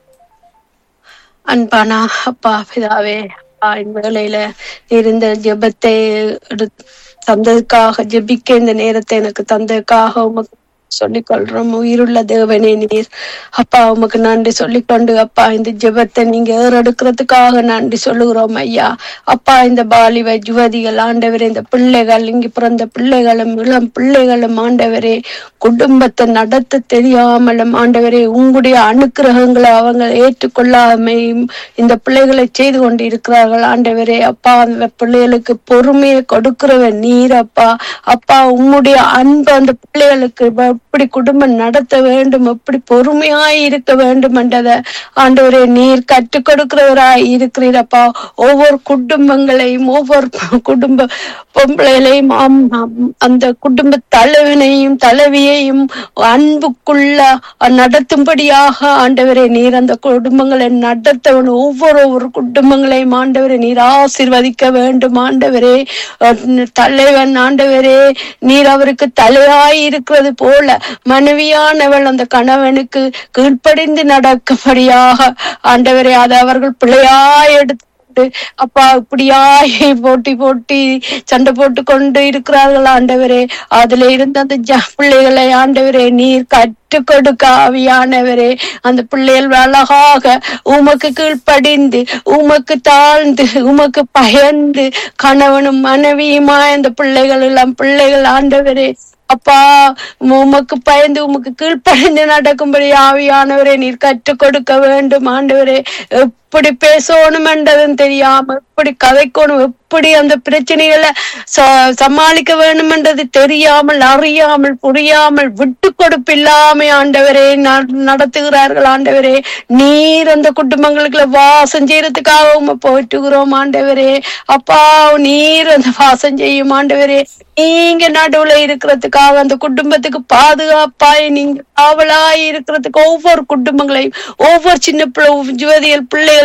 அன்பானா அப்பா பிதாவே அப்பா இந்த வேளையில இருந்த ஜெபத்தை எடுத்து தந்ததுக்காக ஜெபிக்க இந்த நேரத்தை எனக்கு தந்ததுக்காக உமக்கு சொல்லிக் கொள்றோம் உயிருள்ள தேவனே நீர் அப்பா உமக்கு நன்றி சொல்லிக்கொண்டு அப்பா இந்த ஜெபத்தை நீங்க ஏறெடுக்கிறதுக்காக நன்றி சொல்லுகிறோம் ஐயா அப்பா இந்த பாலிவ யுவதிகள் ஆண்டவரே இந்த பிள்ளைகள் இங்கு பிறந்த பிள்ளைகளும் இளம் பிள்ளைகளும் ஆண்டவரே குடும்பத்தை நடத்த தெரியாமலும் ஆண்டவரே உங்களுடைய அனுக்கிரகங்களை அவங்க ஏற்றுக்கொள்ளாமையும் இந்த பிள்ளைகளை செய்து கொண்டு இருக்கிறார்கள் ஆண்டவரே அப்பா அந்த பிள்ளைகளுக்கு பொறுமையை கொடுக்கிறவன் நீர் அப்பா அப்பா உம்முடைய அன்பு அந்த பிள்ளைகளுக்கு எப்படி குடும்பம் நடத்த வேண்டும் எப்படி பொறுமையாய் இருக்க வேண்டும் என்றத ஆண்டவரே நீர் கற்றுக் கொடுக்கிறவராய் இருக்கிறீரப்பா ஒவ்வொரு குடும்பங்களையும் ஒவ்வொரு குடும்ப பொம்பளைகளையும் ஆம், ஆம், அந்த குடும்ப தலைவனையும் தலைவியையும் அன்புக்குள்ள நடத்தும்படியாக ஆண்டவரே நீர் அந்த குடும்பங்களை நடத்தவன் ஒவ்வொரு ஒவ்வொரு குடும்பங்களையும் ஆண்டவரே நீர் ஆசீர்வதிக்க வேண்டும் ஆண்டவரே அஹ் தலைவன் ஆண்டவரே நீர் அவருக்கு தலையாய் இருக்கிறது போல மனைவியானவள் அந்த கணவனுக்கு கீழ்ப்படிந்து நடக்கும்படியாக ஆண்டவரே அதை அவர்கள் பிழையாய் எடுத்து அப்பா இப்படியாய் போட்டி போட்டி சண்டை போட்டு கொண்டு இருக்கிறார்கள் ஆண்டவரே அதுல இருந்த அந்த ஜ பிள்ளைகளை ஆண்டவரே நீர் கற்றுக் கொடுக்க ஆவியானவரே அந்த பிள்ளைகள் அழகாக உமக்கு கீழ்ப்படிந்து உமக்கு தாழ்ந்து உமக்கு பயந்து கணவனும் மனைவியுமா அந்த பிள்ளைகள் எல்லாம் பிள்ளைகள் ஆண்டவரே அப்பா உமக்கு பயந்து உமக்கு கீழ்ப்படிந்து நடக்கும்படி ஆவியானவரே நீர் கற்றுக் கொடுக்க வேண்டும் ஆண்டவரே எப்படி பேசணும் என்றதும் தெரியாம எப்படி கதைக்கணும் எப்படி அந்த பிரச்சனைகளை ச- சமாளிக்க வேண்டும் என்றது தெரியாமல் அறியாமல் புரியாமல் விட்டு கொடுப்பு இல்லாம ஆண்டவரே நட- நடத்துகிறார்கள் ஆண்டவரே நீர் அந்த குடும்பங்களுக்குள்ள வாசம் செய்யறதுக்காக உங்க போற்றுகிறோம் ஆண்டவரே அப்பா நீர் அந்த வாசம் செய்யும் ஆண்டவரே நீங்க நடுவுல இருக்கிறதுக்காக அந்த குடும்பத்துக்கு பாதுகாப்பாய் நீங்க காவலாய் இருக்கிறதுக்கு ஒவ்வொரு குடும்பங்களையும் ஒவ்வொரு சின்ன பிள்ளை ஜுவதியல் பிள்ளைகள்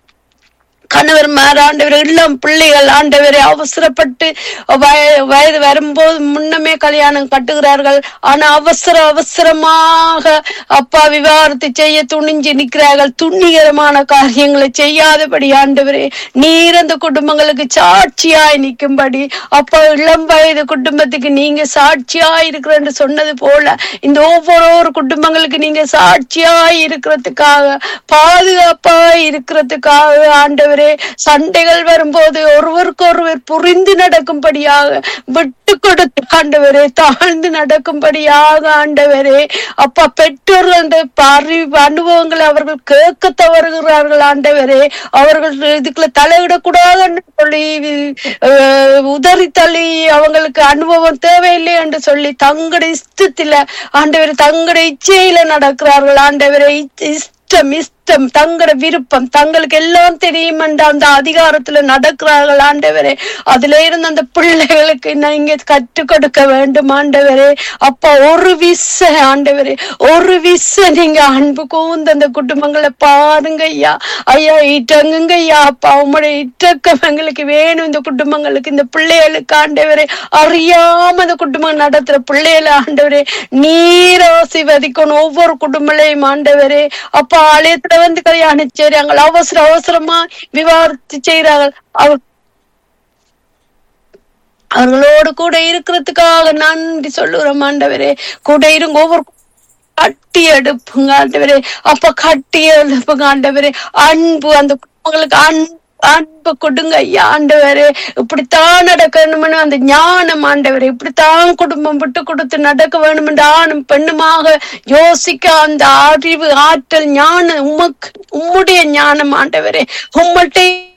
கணவர் ஆண்டவர் இளம் பிள்ளைகள் ஆண்டவரை அவசரப்பட்டு வய- வயது வரும்போது முன்னமே கல்யாணம் கட்டுகிறார்கள் ஆனா அவசர அவசரமாக அப்பா விவாகரத்து செய்ய துணிஞ்சு நிற்கிறார்கள் துணிகரமான காரியங்களை செய்யாதபடி ஆண்டவரே நீர் அந்த குடும்பங்களுக்கு சாட்சியாய் நிற்கும்படி அப்பா இளம் வயது குடும்பத்துக்கு நீங்க சாட்சியாய் இருக்கிறன்னு சொன்னது போல இந்த ஒவ்வொரு குடும்பங்களுக்கு நீங்க சாட்சியாய் இருக்கிறதுக்காக பாதுகாப்பாய் இருக்கிறதுக்காக ஆண்டவரே சண்டைகள் வரும்போது ஒருவருக்கு ஒருவர் புரிந்து நடக்கும்படியாக விட்டு கொடுத்து ஆண்டவரே தாழ்ந்து நடக்கும்படியாக ஆண்டவரே அப்பா பெற்றோர்கள் அந்த அறிவு அனுபவங்களை அவர்கள் கேட்க தவறுகிறார்கள் ஆண்டவரே அவர்கள் இதுக்குள்ள தலையிடக்கூடாதுன்னு சொல்லி அஹ், உதறி தள்ளி அவங்களுக்கு அனுபவம் தேவையில்லை என்று சொல்லி தங்களுடைய இஷ்டத்துல ஆண்டவரே தங்களுடைய இச்சையில நடக்கிறார்கள் ஆண்டவரே இச்ச- இஷ்டம் இஷ்டம் தங்களோட விருப்பம் தங்களுக்கு எல்லாம் தெரியும் என்ற அந்த அதிகாரத்துல நடக்கிறார்கள் ஆண்டவரே அதுல இருந்து அந்த பிள்ளைகளுக்கு நீங்க கற்றுக் கொடுக்க வேண்டும் ஆண்டவரே அப்பா ஒரு விச ஆண்டவரே ஒரு விச நீங்க அன்பு கூர்ந்து அந்த குடும்பங்களை பாருங்க ஐயா ஐயா இட்டங்குங்க ஐயா அப்பா உங்களுடைய இட்டக்கம் எங்களுக்கு வேணும் இந்த குடும்பங்களுக்கு இந்த பிள்ளைகளுக்கு ஆண்டவரே அறியாம அந்த குடும்பம் நடத்துற பிள்ளைகளை ஆண்டவரே நீர் ஆசீர்வதிக்கணும் ஒவ்வொரு குடும்பங்களையும் ஆண்டவரே அப்பா ஆலயத்துல வந்து கல்யாணம் செய்றாங்க அவசர அவசரமா விவாகரத்து செய்யறாங்க அவர் அவர்களோடு கூட இருக்கிறதுக்காக நன்றி சொல்லுகிறோம் ஆண்டவரே கூட இருங்க ஒவ்வொரு கட்டி எடுப்புங்க ஆண்டவரே அப்ப கட்டி எடுப்புங்க ஆண்டவரே அன்பு அந்த குடும்பங்களுக்கு அன்பு அன்பு கொடுங்க ஐயா ஆண்டவரே இப்படித்தான் நடக்கணும்னு அந்த ஞானம் ஆண்டவரே இப்படித்தான் குடும்பம் விட்டு கொடுத்து நடக்க வேண்டும் என்று ஆணும் பெண்ணுமாக யோசிக்க அந்த அறிவு ஆற்றல் ஞானம் உமக்கு உம்முடைய ஞானம் ஆண்டவரே உம்மள்கிட்ட